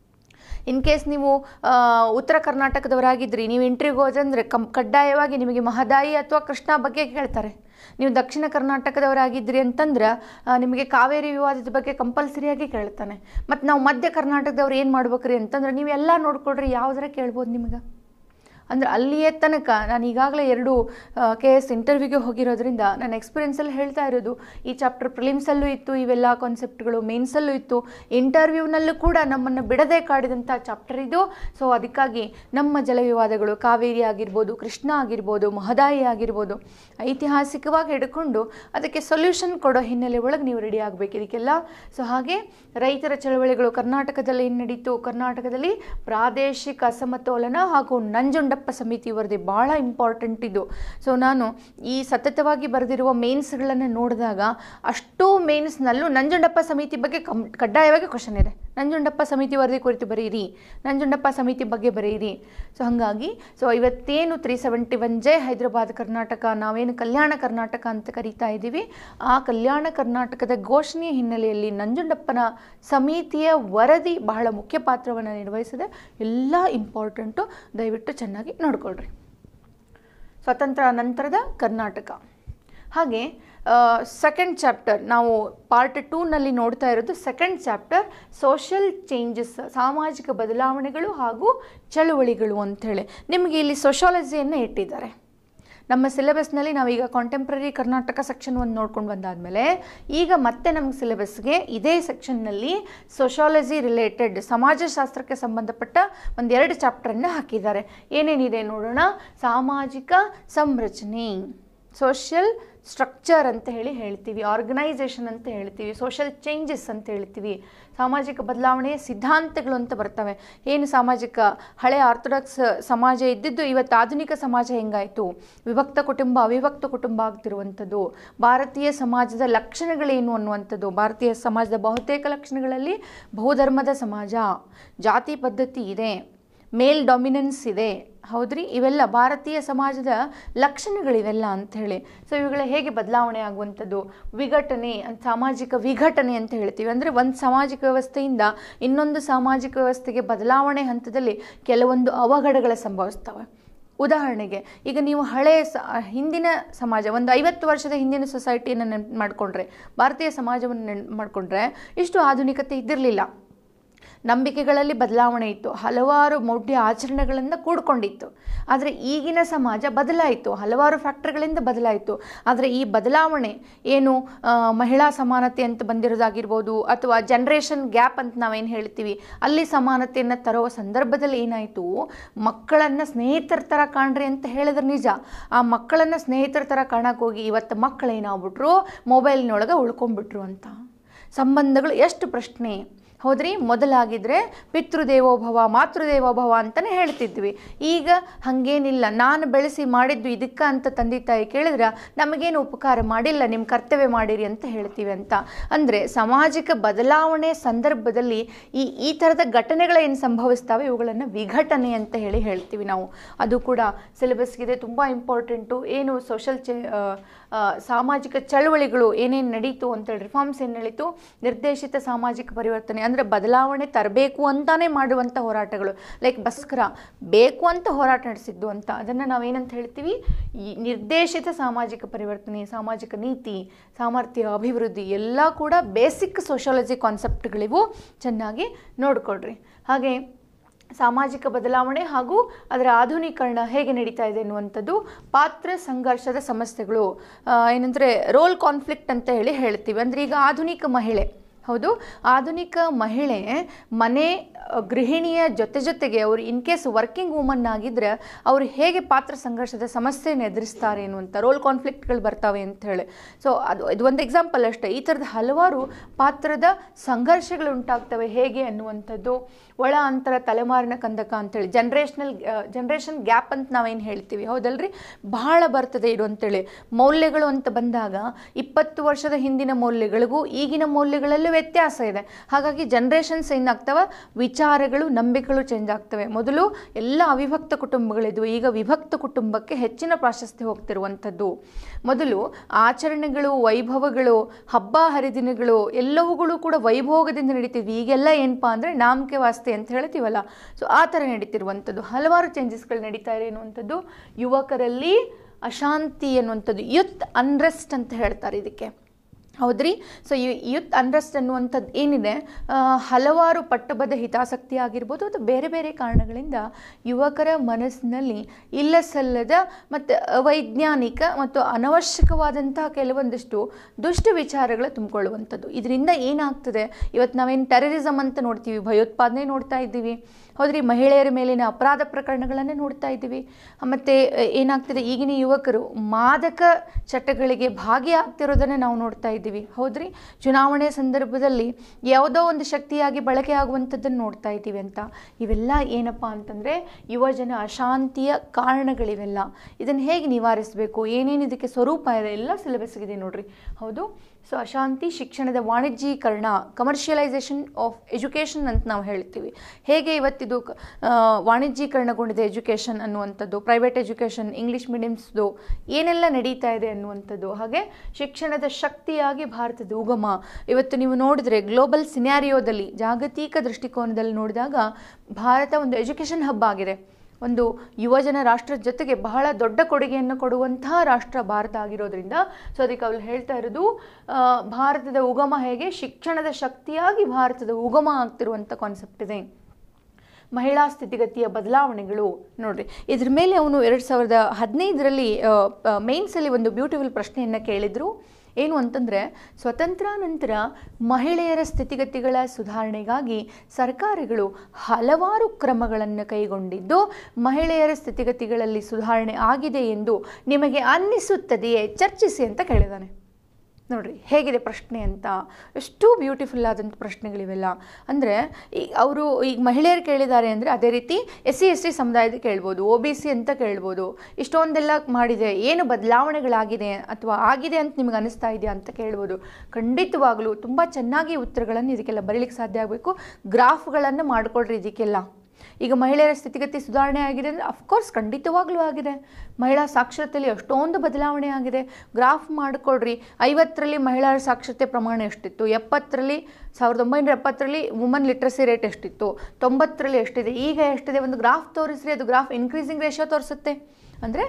in case ನೀವು ಆ, ಉತ್ತರ ಕರ್ನಾಟಕದವರಾಗಿದ್ರಿ ನೀವು ಇಂಟರ್ವ್ಯೂಗೆ ಹೋದಂದರೆ ಕಂ ಕಡ್ಡಾಯವಾಗಿ ನಿಮಗೆ ಮಹದಾಯಿ ಅಥವಾ ಕೃಷ್ಣ ಬಗ್ಗೆ ಕೇಳ್ತಾರೆ ನೀವು ದಕ್ಷಿಣ ಕರ್ನಾಟಕದವರಾಗಿದ್ರಿ ಅಂತಂದ್ರೆ ಆ, ನಿಮಗೆ ಕಾವೇರಿ ವಿವಾದದ ಬಗ್ಗೆ ಕಂಪಲ್ಸರಿಯಾಗಿ ಕೇಳ್ತಾನೆ ಮತ್ತು ನಾವು ಮಧ್ಯ ಕರ್ನಾಟಕದವ್ರು ಏನು ಮಾಡ್ಬೇಕ್ರಿ ಅಂತಂದ್ರೆ ನೀವೆಲ್ಲ ನೋಡ್ಕೊಳ್ರಿ ಯಾವುದರ ಕೇಳ್ಬೋದು ನಿಮಗೆ ಅಂದರೆ ಅಲ್ಲಿಯೇ ತನಕ ನಾನು ಈಗಾಗಲೇ ಎರಡು ಕೆ ಎಸ್ ಇಂಟರ್ವ್ಯೂಗೆ ಹೋಗಿರೋದ್ರಿಂದ ನನ್ನ ಎಕ್ಸ್ಪೀರಿಯನ್ಸಲ್ಲಿ ಹೇಳ್ತಾ ಇರೋದು ಈ ಚಾಪ್ಟರ್ ಪ್ರಿಲಿಮ್ಸಲ್ಲೂ ಇತ್ತು ಇವೆಲ್ಲ ಕಾನ್ಸೆಪ್ಟ್ಗಳು ಮೇನ್ಸಲ್ಲೂ ಇತ್ತು ಇಂಟರ್ವ್ಯೂನಲ್ಲೂ ಕೂಡ ನಮ್ಮನ್ನು ಬಿಡದೆ ಕಾಡಿದಂಥ ಚಾಪ್ಟರ್ ಇದು ಸೊ ಅದಕ್ಕಾಗಿ ನಮ್ಮ ಜಲ ವಿವಾದಗಳು ಕಾವೇರಿ ಆಗಿರ್ಬೋದು ಕೃಷ್ಣ ಆಗಿರ್ಬೋದು ಮಹದಾಯಿ ಆಗಿರ್ಬೋದು ಐತಿಹಾಸಿಕವಾಗಿ ಹಿಡ್ಕೊಂಡು ಅದಕ್ಕೆ ಸೊಲ್ಯೂಷನ್ ಕೊಡೋ ಹಿನ್ನೆಲೆ ಒಳಗೆ ನೀವು ರೆಡಿ ಆಗಬೇಕು ಇದಕ್ಕೆಲ್ಲ ಸೊ ಹಾಗೆ ರೈತರ ಚಳವಳಿಗಳು ಕರ್ನಾಟಕದಲ್ಲಿ ಏನು ನಡೀತು ಕರ್ನಾಟಕದಲ್ಲಿ ಪ್ರಾದೇಶಿಕ ಅಸಮತೋಲನ ಹಾಗೂ ನಂಜುಂಡಪ್ಪ ಸಮಿತಿ ವರದಿ ಭಾಳ ಇಂಪಾರ್ಟೆಂಟ್ ಇದು ಸೊ ನಾನು ಈ ಸತತವಾಗಿ ಬರೆದಿರುವ ಮೇನ್ಸ್ಗಳನ್ನು ನೋಡಿದಾಗ ಅಷ್ಟೂ ಮೇನ್ಸ್ನಲ್ಲೂ ನಂಜುಂಡಪ್ಪ ಸಮಿತಿ ಬಗ್ಗೆ ಕಂ ಕಡ್ಡಾಯವಾಗಿ ಕ್ವಶನ್ ಇದೆ ನಂಜುಂಡಪ್ಪ ಸಮಿತಿ ವರದಿ ಕುರಿತು ಬರೆಯಿರಿ ನಂಜುಂಡಪ್ಪ ಸಮಿತಿ ಬಗ್ಗೆ ಬರೆಯಿರಿ ಸೊ ಹಾಗಾಗಿ ಸೊ ಇವತ್ತೇನು three seventy one J Hyderabad Karnataka ನಾವೇನು ಕಲ್ಯಾಣ ಕರ್ನಾಟಕ ಅಂತ ಕರಿತಾ ಇದ್ದೀವಿ ಆ ಕಲ್ಯಾಣ ಕರ್ನಾಟಕದ ಘೋಷಣೆಯ ಹಿನ್ನೆಲೆಯಲ್ಲಿ ನಂಜುಂಡಪ್ಪನ ಸಮಿತಿಯ ವರದಿ ಬಹಳ ಮುಖ್ಯ ಪಾತ್ರವನ್ನು ನಿರ್ವಹಿಸಿದೆ ಎಲ್ಲ ಇಂಪಾರ್ಟೆಂಟು ದಯವಿಟ್ಟು ಚೆನ್ನಾಗಿ ನೋಡ್ಕೊಳ್ರಿ ಸ್ವತಂತ್ರ ನಂತರದ ಕರ್ನಾಟಕ ಹಾಗೆ ಸೆಕೆಂಡ್ ಚಾಪ್ಟರ್ ನಾವು ಪಾರ್ಟ್ ಟೂನಲ್ಲಿ ನೋಡ್ತಾ ಇರೋದು ಸೆಕೆಂಡ್ ಚಾಪ್ಟರ್ ಸೋಷಿಯಲ್ ಚೇಂಜಸ್ ಸಾಮಾಜಿಕ ಬದಲಾವಣೆಗಳು ಹಾಗೂ ಚಳುವಳಿಗಳು ಅಂಥೇಳಿ ನಿಮಗೆ ಇಲ್ಲಿ ಸೋಷಾಲಜಿಯನ್ನು ಇಟ್ಟಿದ್ದಾರೆ ನಮ್ಮ ಸಿಲೆಬಸ್ನಲ್ಲಿ ನಾವೀಗ ಕಾಂಟೆಂಪ್ರರಿ ಕರ್ನಾಟಕ ಸೆಕ್ಷನ್ ಒಂದು ನೋಡ್ಕೊಂಡು ಬಂದಾದಮೇಲೆ ಈಗ ಮತ್ತೆ ನಮ್ಗೆ ಸಿಲೆಬಸ್ಗೆ ಇದೇ ಸೆಕ್ಷನ್ನಲ್ಲಿ ಸೋಷಾಲಜಿ ರಿಲೇಟೆಡ್ ಸಮಾಜಶಾಸ್ತ್ರಕ್ಕೆ ಸಂಬಂಧಪಟ್ಟ ಒಂದೆರಡು ಚಾಪ್ಟರನ್ನು ಹಾಕಿದ್ದಾರೆ ಏನೇನಿದೆ ನೋಡೋಣ ಸಾಮಾಜಿಕ ಸಂರಚನೆ ಸೋಷಿಯಲ್ ಸ್ಟ್ರಕ್ಚರ್ ಅಂತ ಹೇಳಿ ಹೇಳ್ತೀವಿ ಆರ್ಗನೈಸೇಷನ್ ಅಂತ ಹೇಳ್ತೀವಿ ಸೋಷಿಯಲ್ ಚೇಂಜಸ್ ಅಂತ ಹೇಳ್ತೀವಿ ಸಾಮಾಜಿಕ ಬದಲಾವಣೆಯ ಸಿದ್ಧಾಂತಗಳು ಅಂತ ಬರ್ತವೆ ಏನು ಸಾಮಾಜಿಕ ಹಳೆ ಆರ್ಥೋಡಾಕ್ಸ್ ಸಮಾಜ ಇದ್ದಿದ್ದು ಇವತ್ತು ಆಧುನಿಕ ಸಮಾಜ ಹೆಂಗಾಯಿತು ವಿಭಕ್ತ ಕುಟುಂಬ ಅವಿಭಕ್ತ ಕುಟುಂಬ ಆಗ್ತಿರುವಂಥದ್ದು ಭಾರತೀಯ ಸಮಾಜದ ಲಕ್ಷಣಗಳೇನು ಅನ್ನುವಂಥದ್ದು ಭಾರತೀಯ ಸಮಾಜದ ಬಹುತೇಕ ಲಕ್ಷಣಗಳಲ್ಲಿ ಬಹುಧರ್ಮದ ಸಮಾಜ ಜಾತಿ ಪದ್ಧತಿ ಇದೆ ಮೇಲ್ ಡಾಮಿನೆನ್ಸ್ ಇದೆ ಹೌದ್ರಿ ಇವೆಲ್ಲ ಭಾರತೀಯ ಸಮಾಜದ ಲಕ್ಷಣಗಳಿವೆಲ್ಲ ಅಂಥೇಳಿ ಸೊ ಇವುಗಳ ಹೇಗೆ ಬದಲಾವಣೆ ಆಗುವಂಥದ್ದು ವಿಘಟನೆ ಅಂತ ಸಾಮಾಜಿಕ ವಿಘಟನೆ ಅಂತ ಹೇಳ್ತೀವಿ ಅಂದರೆ ಒಂದು ಸಾಮಾಜಿಕ ವ್ಯವಸ್ಥೆಯಿಂದ ಇನ್ನೊಂದು ಸಾಮಾಜಿಕ ವ್ಯವಸ್ಥೆಗೆ ಬದಲಾವಣೆ ಹಂತದಲ್ಲಿ ಕೆಲವೊಂದು ಅವಘಡಗಳು ಸಂಭವಿಸ್ತವೆ ಉದಾಹರಣೆಗೆ ಈಗ ನೀವು ಹಳೆ ಸ ಹಿಂದಿನ ಸಮಾಜ ಒಂದು ಐವತ್ತು ವರ್ಷದ ಹಿಂದಿನ ಸೊಸೈಟಿಯನ್ನು ನೆನ್ಪು ಮಾಡಿಕೊಂಡ್ರೆ ಭಾರತೀಯ ಸಮಾಜವನ್ನು ನೆನ್ಪು ಮಾಡಿಕೊಂಡ್ರೆ ಇಷ್ಟು ಆಧುನಿಕತೆ ಇದ್ದಿರಲಿಲ್ಲ ನಂಬಿಕೆಗಳಲ್ಲಿ ಬದಲಾವಣೆ ಇತ್ತು ಹಲವಾರು ಮೌಢ್ಯ ಆಚರಣೆಗಳಿಂದ ಕೂಡ್ಕೊಂಡಿತ್ತು ಆದರೆ ಈಗಿನ ಸಮಾಜ ಬದಲಾಯಿತು ಹಲವಾರು ಫ್ಯಾಕ್ಟರ್ಗಳಿಂದ ಬದಲಾಯಿತು ಆದರೆ ಈ ಬದಲಾವಣೆ ಏನು ಆ, ಮಹಿಳಾ ಸಮಾನತೆ ಅಂತ ಬಂದಿರೋದಾಗಿರ್ಬೋದು ಅಥವಾ ಜನ್ರೇಷನ್ ಗ್ಯಾಪ್ ಅಂತ ನಾವೇನು ಹೇಳ್ತೀವಿ ಅಲ್ಲಿ ಸಮಾನತೆಯನ್ನು ತರುವ ಸಂದರ್ಭದಲ್ಲಿ ಏನಾಯಿತು ಮಕ್ಕಳನ್ನು ಸ್ನೇಹಿತರ ಥರ ಕಾಣ್ರಿ ಅಂತ ಹೇಳಿದ್ರೆ ನಿಜ ಆ ಮಕ್ಕಳನ್ನು ಸ್ನೇಹಿತರ ಥರ ಕಾಣಕ್ಕೆ ಹೋಗಿ ಇವತ್ತು ಮಕ್ಕಳು ಏನಾಗ್ಬಿಟ್ರು ಮೊಬೈಲ್ನೊಳಗೆ ಉಳ್ಕೊಂಡ್ಬಿಟ್ರು ಅಂತ ಸಂಬಂಧಗಳು ಎಷ್ಟು ಪ್ರಶ್ನೆ ಹೌದ್ರಿ ಮೊದಲಾಗಿದ್ರೆ ಪಿತೃದೇವೋಭವ ಮಾತೃದೇವೋಭವ ಅಂತಲೇ ಹೇಳ್ತಿದ್ವಿ ಈಗ ಹಾಗೇನಿಲ್ಲ ನಾನು ಬೆಳೆಸಿ ಮಾಡಿದ್ದು ಇದಕ್ಕೆ ಅಂತ ತಂದೆ ತಾಯಿ ಕೇಳಿದ್ರೆ ನಮಗೇನು ಉಪಕಾರ ಮಾಡಿಲ್ಲ ನಿಮ್ಮ ಕರ್ತವ್ಯ ಮಾಡಿರಿ ಅಂತ ಹೇಳ್ತೀವಿ ಅಂತ ಅಂದರೆ ಸಾಮಾಜಿಕ ಬದಲಾವಣೆ ಸಂದರ್ಭದಲ್ಲಿ ಈ ಈ ಥರದ ಘಟನೆಗಳೇನು ಸಂಭವಿಸ್ತವೆ ಇವುಗಳನ್ನು ವಿಘಟನೆ ಅಂತ ಹೇಳಿ ಹೇಳ್ತೀವಿ ನಾವು ಅದು ಕೂಡ ಸಿಲೆಬಸ್ಗಿದೆ ತುಂಬ ಇಂಪಾರ್ಟೆಂಟು ಏನು ಸೋಷಲ್ ಚೆ ಆ, ಆ, ಸಾಮಾಜಿಕ ಚಳವಳಿಗಳು ಏನೇನು ನಡೀತು ಅಂತೇಳಿ ರಿಫಾರ್ಮ್ಸ್ ಏನು ನಡೀತು ನಿರ್ದೇಶಿತ ಸಾಮಾಜಿಕ ಪರಿವರ್ತನೆ ಅಂದರೆ ಬದಲಾವಣೆ ತರಬೇಕು ಅಂತಾನೆ ಮಾಡುವಂಥ ಹೋರಾಟಗಳು ಲೈಕ್ ಬಸ್ಕರ ಬೇಕು ಅಂತ ಹೋರಾಟ ನಡೆಸಿದ್ದು ಅಂತ ಅದನ್ನು ನಾವೇನಂತ ಹೇಳ್ತೀವಿ ಈ ನಿರ್ದೇಶಿತ ಸಾಮಾಜಿಕ ಪರಿವರ್ತನೆ ಸಾಮಾಜಿಕ ನೀತಿ ಸಾಮರ್ಥ್ಯ ಅಭಿವೃದ್ಧಿ ಎಲ್ಲ ಕೂಡ ಬೇಸಿಕ್ ಸೋಷಾಲಜಿ ಕಾನ್ಸೆಪ್ಟ್ಗಳಿವು ಚೆನ್ನಾಗಿ ನೋಡ್ಕೊಳ್ರಿ ಹಾಗೆ ಸಾಮಾಜಿಕ ಬದಲಾವಣೆ ಹಾಗೂ ಅದರ ಆಧುನೀಕರಣ ಹೇಗೆ ನಡೀತಾ ಇದೆ ಎನ್ನುವಂಥದ್ದು ಪಾತ್ರ ಸಂಘರ್ಷದ ಸಮಸ್ಯೆಗಳು ಆ, ಏನಂದರೆ ರೋಲ್ ಕಾನ್ಫ್ಲಿಕ್ಟ್ ಅಂತ ಹೇಳಿ ಹೇಳ್ತೀವಿ ಅಂದರೆ ಈಗ ಆಧುನಿಕ ಮಹಿಳೆ ಹೌದು ಆಧುನಿಕ ಮಹಿಳೆ ಮನೆ ಅ, ಗೃಹಿಣಿಯ ಜೊತೆ ಜೊತೆಗೆ ಅವರು ಇನ್ ಕೇಸ್ ವರ್ಕಿಂಗ್ ವುಮನ್ ಆಗಿದ್ರೆ ಅವರು ಹೇಗೆ ಪಾತ್ರ ಸಂಘರ್ಷದ ಸಮಸ್ಯೆಯನ್ನು ಎದುರಿಸ್ತಾರೆ ಅನ್ನುವಂಥ ರೋಲ್ ಕಾನ್ಫ್ಲಿಕ್ಟ್ಗಳು ಬರ್ತವೆ ಅಂತ ಹೇಳಿ ಸೊ ಅದು ಇದು ಒಂದು ಎಕ್ಸಾಂಪಲ್ ಅಷ್ಟೇ ಈ ಥರದ ಹಲವಾರು ಪಾತ್ರದ ಸಂಘರ್ಷಗಳು ಉಂಟಾಗ್ತವೆ ಹೇಗೆ ಅನ್ನುವಂಥದ್ದು ಒಳ ಅಂತರ ತಲೆಮಾರಿನ ಕಂದಕ ಅಂತೇಳಿ ಜನ್ರೇಷನಲ್ ಜನ್ರೇಷನ್ ಗ್ಯಾಪ್ ಅಂತ ನಾವೇನು ಹೇಳ್ತೀವಿ ಹೌದಲ್ರಿ ಬಹಳ ಬರ್ತದೆ ಇದು ಅಂತೇಳಿ ಮೌಲ್ಯಗಳು ಅಂತ ಬಂದಾಗ ಇಪ್ಪತ್ತು ವರ್ಷದ ಹಿಂದಿನ ಮೌಲ್ಯಗಳಿಗೂ ಈಗಿನ ಮೌಲ್ಯಗಳಲ್ಲೂ ವ್ಯತ್ಯಾಸ ಇದೆ ಹಾಗಾಗಿ ಜನ್ರೇಷನ್ಸ್ ಏನಾಗ್ತವೆ ವಿಚಾರಗಳು ನಂಬಿಕೆಗಳು ಚೇಂಜ್ ಆಗ್ತವೆ ಮೊದಲು ಎಲ್ಲ ಅವಿಭಕ್ತ ಕುಟುಂಬಗಳಿದ್ವು ಈಗ ವಿಭಕ್ತ ಕುಟುಂಬಕ್ಕೆ ಹೆಚ್ಚಿನ ಪ್ರಾಶಸ್ತ್ಯ ಹೋಗ್ತಿರುವಂಥದ್ದು ಮೊದಲು ಆಚರಣೆಗಳು ವೈಭವಗಳು ಹಬ್ಬ ಹರಿದಿನಗಳು ಎಲ್ಲವುಗಳು ಕೂಡ ವೈಭೋಗದಿಂದ ನಡೀತಿದ್ವಿ ಈಗೆಲ್ಲ ಏನಪ್ಪ ಅಂದರೆ ನಾಮಕೆ ವಾಸ್ತೆ ಅಂತ ಹೇಳ್ತೀವಲ್ಲ ಸೊ ಆ ಥರ ನಡೀತಿರುವಂಥದ್ದು ಹಲವಾರು ಚೇಂಜಸ್ಗಳು ನಡೀತಾ ಇದೆ ಅನ್ನುವಂಥದ್ದು ಯುವಕರಲ್ಲಿ ಅಶಾಂತಿ ಅನ್ನುವಂಥದ್ದು ಯುತ್ ಅನ್ರೆಸ್ಟ್ ಅಂತ ಹೇಳ್ತಾರೆ ಇದಕ್ಕೆ ಹೌದ್ರಿ ಸೊ ಈ ಯುತ್ ಅನ್ರೆಸ್ಟ್ ಅನ್ನುವಂಥದ್ದು ಏನಿದೆ ಆ, ಹಲವಾರು ಪಟ್ಟಬದ್ಧ ಹಿತಾಸಕ್ತಿ ಆಗಿರ್ಬೋದು ಅಥವಾ ಬೇರೆ ಬೇರೆ ಕಾರಣಗಳಿಂದ ಯುವಕರ ಮನಸ್ಸಿನಲ್ಲಿ ಇಲ್ಲ ಸಲ್ಲದ ಮತ್ತು ಅವೈಜ್ಞಾನಿಕ ಮತ್ತು ಅನವಶ್ಯಕವಾದಂತಹ ಕೆಲವೊಂದಿಷ್ಟು ದುಷ್ಟ ವಿಚಾರಗಳು ತುಂಬಿಕೊಳ್ಳುವಂಥದ್ದು ಇದರಿಂದ ಏನಾಗ್ತದೆ ಇವತ್ತು ನಾವೇನು ಟೆರರಿಸಮ್ ಅಂತ ನೋಡ್ತೀವಿ ಭಯೋತ್ಪಾದನೆ ನೋಡ್ತಾ ಇದ್ದೀವಿ ಹೌದ್ರಿ ಮಹಿಳೆಯರ ಮೇಲಿನ ಅಪರಾಧ ಪ್ರಕರಣಗಳನ್ನೇ ನೋಡ್ತಾ ಇದ್ದೀವಿ ಮತ್ತು ಏನಾಗ್ತದೆ ಈಗಿನ ಯುವಕರು ಮಾದಕ ಚಟಗಳಿಗೆ ಭಾಗಿಯಾಗ್ತಿರೋದನ್ನು ನಾವು ನೋಡ್ತಾ ಇದ್ದೀವಿ ಹೌದ್ರಿ ಚುನಾವಣೆ ಸಂದರ್ಭದಲ್ಲಿ ಯಾವುದೋ ಒಂದು ಶಕ್ತಿಯಾಗಿ ಬಳಕೆ ಆಗುವಂಥದ್ದನ್ನು ನೋಡ್ತಾ ಇದ್ದೀವಿ ಅಂತ ಇವೆಲ್ಲ ಏನಪ್ಪ ಅಂತಂದರೆ ಯುವಜನ ಅಶಾಂತಿಯ ಕಾರಣಗಳಿವೆಲ್ಲ ಇದನ್ನು ಹೇಗೆ ನಿವಾರಿಸಬೇಕು ಏನೇನು ಇದಕ್ಕೆ ಸ್ವರೂಪ ಇದೆ ಎಲ್ಲ ಸಿಲೆಬಸ್ಗಿದೆ ನೋಡ್ರಿ ಹೌದು ಸೊ ಅಶಾಂತಿ ಶಿಕ್ಷಣದ ವಾಣಿಜ್ಯೀಕರಣ ಕಮರ್ಷಿಯಲೈಸೇಷನ್ ಆಫ್ ಎಜುಕೇಷನ್ ಅಂತ ನಾವು ಹೇಳ್ತೀವಿ ಹೇಗೆ ಇವತ್ತಿದು ಕ- ಆ, ವಾಣಿಜ್ಯೀಕರಣಗೊಂಡಿದೆ ಎಜುಕೇಷನ್ ಅನ್ನುವಂಥದ್ದು ಪ್ರೈವೇಟ್ ಎಜುಕೇಷನ್ ಇಂಗ್ಲೀಷ್ ಮೀಡಿಯಮ್ಸ್ದು ಏನೆಲ್ಲ ನಡೀತಾ ಇದೆ ಅನ್ನುವಂಥದ್ದು ಹಾಗೆ ಶಿಕ್ಷಣದ ಶಕ್ತಿಯಾಗಿ ಭಾರತದ ಉಗಮ ಇವತ್ತು ನೀವು ನೋಡಿದ್ರೆ ಗ್ಲೋಬಲ್ ಸಿನ್ಯಾರಿಯೋದಲ್ಲಿ ಜಾಗತಿಕ ದೃಷ್ಟಿಕೋನದಲ್ಲಿ ನೋಡಿದಾಗ ಭಾರತ ಒಂದು ಎಜುಕೇಷನ್ ಹಬ್ ಆಗಿದೆ ಒಂದು ಯುವಜನ ರಾಷ್ಟ್ರದ ಜೊತೆಗೆ ಬಹಳ ದೊಡ್ಡ ಕೊಡುಗೆಯನ್ನು ಕೊಡುವಂತಹ ರಾಷ್ಟ್ರ ಭಾರತ ಆಗಿರೋದ್ರಿಂದ ಸೊ ಅದಕ್ಕೆ ಅವ್ರು ಹೇಳ್ತಾ ಇರೋದು ಆ, ಭಾರತದ ಉಗಮ ಹೇಗೆ ಶಿಕ್ಷಣದ ಶಕ್ತಿಯಾಗಿ ಭಾರತದ ಉಗಮ ಆಗ್ತಿರುವಂಥ ಕಾನ್ಸೆಪ್ಟ್ ಇದೆ ಮಹಿಳಾ ಸ್ಥಿತಿಗತಿಯ ಬದಲಾವಣೆಗಳು ನೋಡ್ರಿ ಇದ್ರ ಮೇಲೆ ಅವನು ಎರಡು ಸಾವಿರದ ಹದಿನೈದರಲ್ಲಿ ಮೇನ್ಸಲ್ಲಿ ಒಂದು ಬ್ಯೂಟಿಫುಲ್ ಪ್ರಶ್ನೆಯನ್ನು ಕೇಳಿದರು ಏನು ಅಂತಂದರೆ ಸ್ವತಂತ್ರಾನಂತರ ಮಹಿಳೆಯರ ಸ್ಥಿತಿಗತಿಗಳ ಸುಧಾರಣೆಗಾಗಿ ಸರ್ಕಾರಗಳು ಹಲವಾರು ಕ್ರಮಗಳನ್ನು ಕೈಗೊಂಡಿದ್ದು ಮಹಿಳೆಯರ ಸ್ಥಿತಿಗತಿಗಳಲ್ಲಿ ಸುಧಾರಣೆ ಆಗಿದೆ ಎಂದು ನಿಮಗೆ ಅನ್ನಿಸುತ್ತದೆಯೇ ಚರ್ಚಿಸಿ ಅಂತ ಕೇಳಿದಾನೆ ನೋಡ್ರಿ ಹೇಗಿದೆ ಪ್ರಶ್ನೆ ಅಂತ ಎಷ್ಟು ಬ್ಯೂಟಿಫುಲ್ ಆದಂಥ ಪ್ರಶ್ನೆಗಳಿವೆಲ್ಲ ಅಂದರೆ ಈ ಅವರು ಈಗ ಮಹಿಳೆಯರು ಕೇಳಿದ್ದಾರೆ ಅಂದರೆ ಅದೇ ರೀತಿ ಎಸ್ ಸಿ ಎಸ್ ಟಿ ಸಮುದಾಯದ ಕೇಳ್ಬೋದು ಒ ಬಿ ಸಿ ಅಂತ ಕೇಳ್ಬೋದು ಇಷ್ಟೊಂದೆಲ್ಲ ಮಾಡಿದೆ ಏನು ಬದಲಾವಣೆಗಳಾಗಿದೆ ಅಥವಾ ಆಗಿದೆ ಅಂತ ನಿಮ್ಗೆ ಅನಿಸ್ತಾ ಇದೆಯಾ ಅಂತ ಕೇಳ್ಬೋದು ಖಂಡಿತವಾಗಲೂ ತುಂಬ ಚೆನ್ನಾಗಿ ಉತ್ತರಗಳನ್ನು ಇದಕ್ಕೆಲ್ಲ ಬರೀಲಿಕ್ಕೆ ಸಾಧ್ಯ ಆಗಬೇಕು ಗ್ರಾಫ್ಗಳನ್ನು ಮಾಡಿಕೊಡ್ರಿ ಇದಕ್ಕೆಲ್ಲ ಈಗ ಮಹಿಳೆಯರ ಸ್ಥಿತಿಗತಿ ಸುಧಾರಣೆ ಆಗಿದೆ ಅಂದರೆ ಅಫ್ಕೋರ್ಸ್ ಖಂಡಿತವಾಗ್ಲೂ ಆಗಿದೆ ಮಹಿಳಾ ಸಾಕ್ಷರತೆಯಲ್ಲಿ ಅಷ್ಟೊಂದು ಬದಲಾವಣೆ ಆಗಿದೆ ಗ್ರಾಫ್ ಮಾಡಿಕೊಡ್ರಿ ಐವತ್ತರಲ್ಲಿ ಮಹಿಳೆಯರ ಸಾಕ್ಷರತೆ ಪ್ರಮಾಣ ಎಷ್ಟಿತ್ತು ಎಪ್ಪತ್ತರಲ್ಲಿ ಸಾವಿರದ ಒಂಬೈನೂರ ಎಪ್ಪತ್ತರಲ್ಲಿ ವುಮನ್ ಲಿಟ್ರಸಿ ರೇಟ್ ಎಷ್ಟಿತ್ತು ತೊಂಬತ್ತರಲ್ಲಿ ಎಷ್ಟಿದೆ ಈಗ ಎಷ್ಟಿದೆ ಒಂದು ಗ್ರಾಫ್ ತೋರಿಸ್ರಿ ಅದು ಗ್ರಾಫ್ ಇನ್ಕ್ರೀಸಿಂಗ್ ರೇಷಿಯೋ ತೋರಿಸುತ್ತೆ ಅಂದರೆ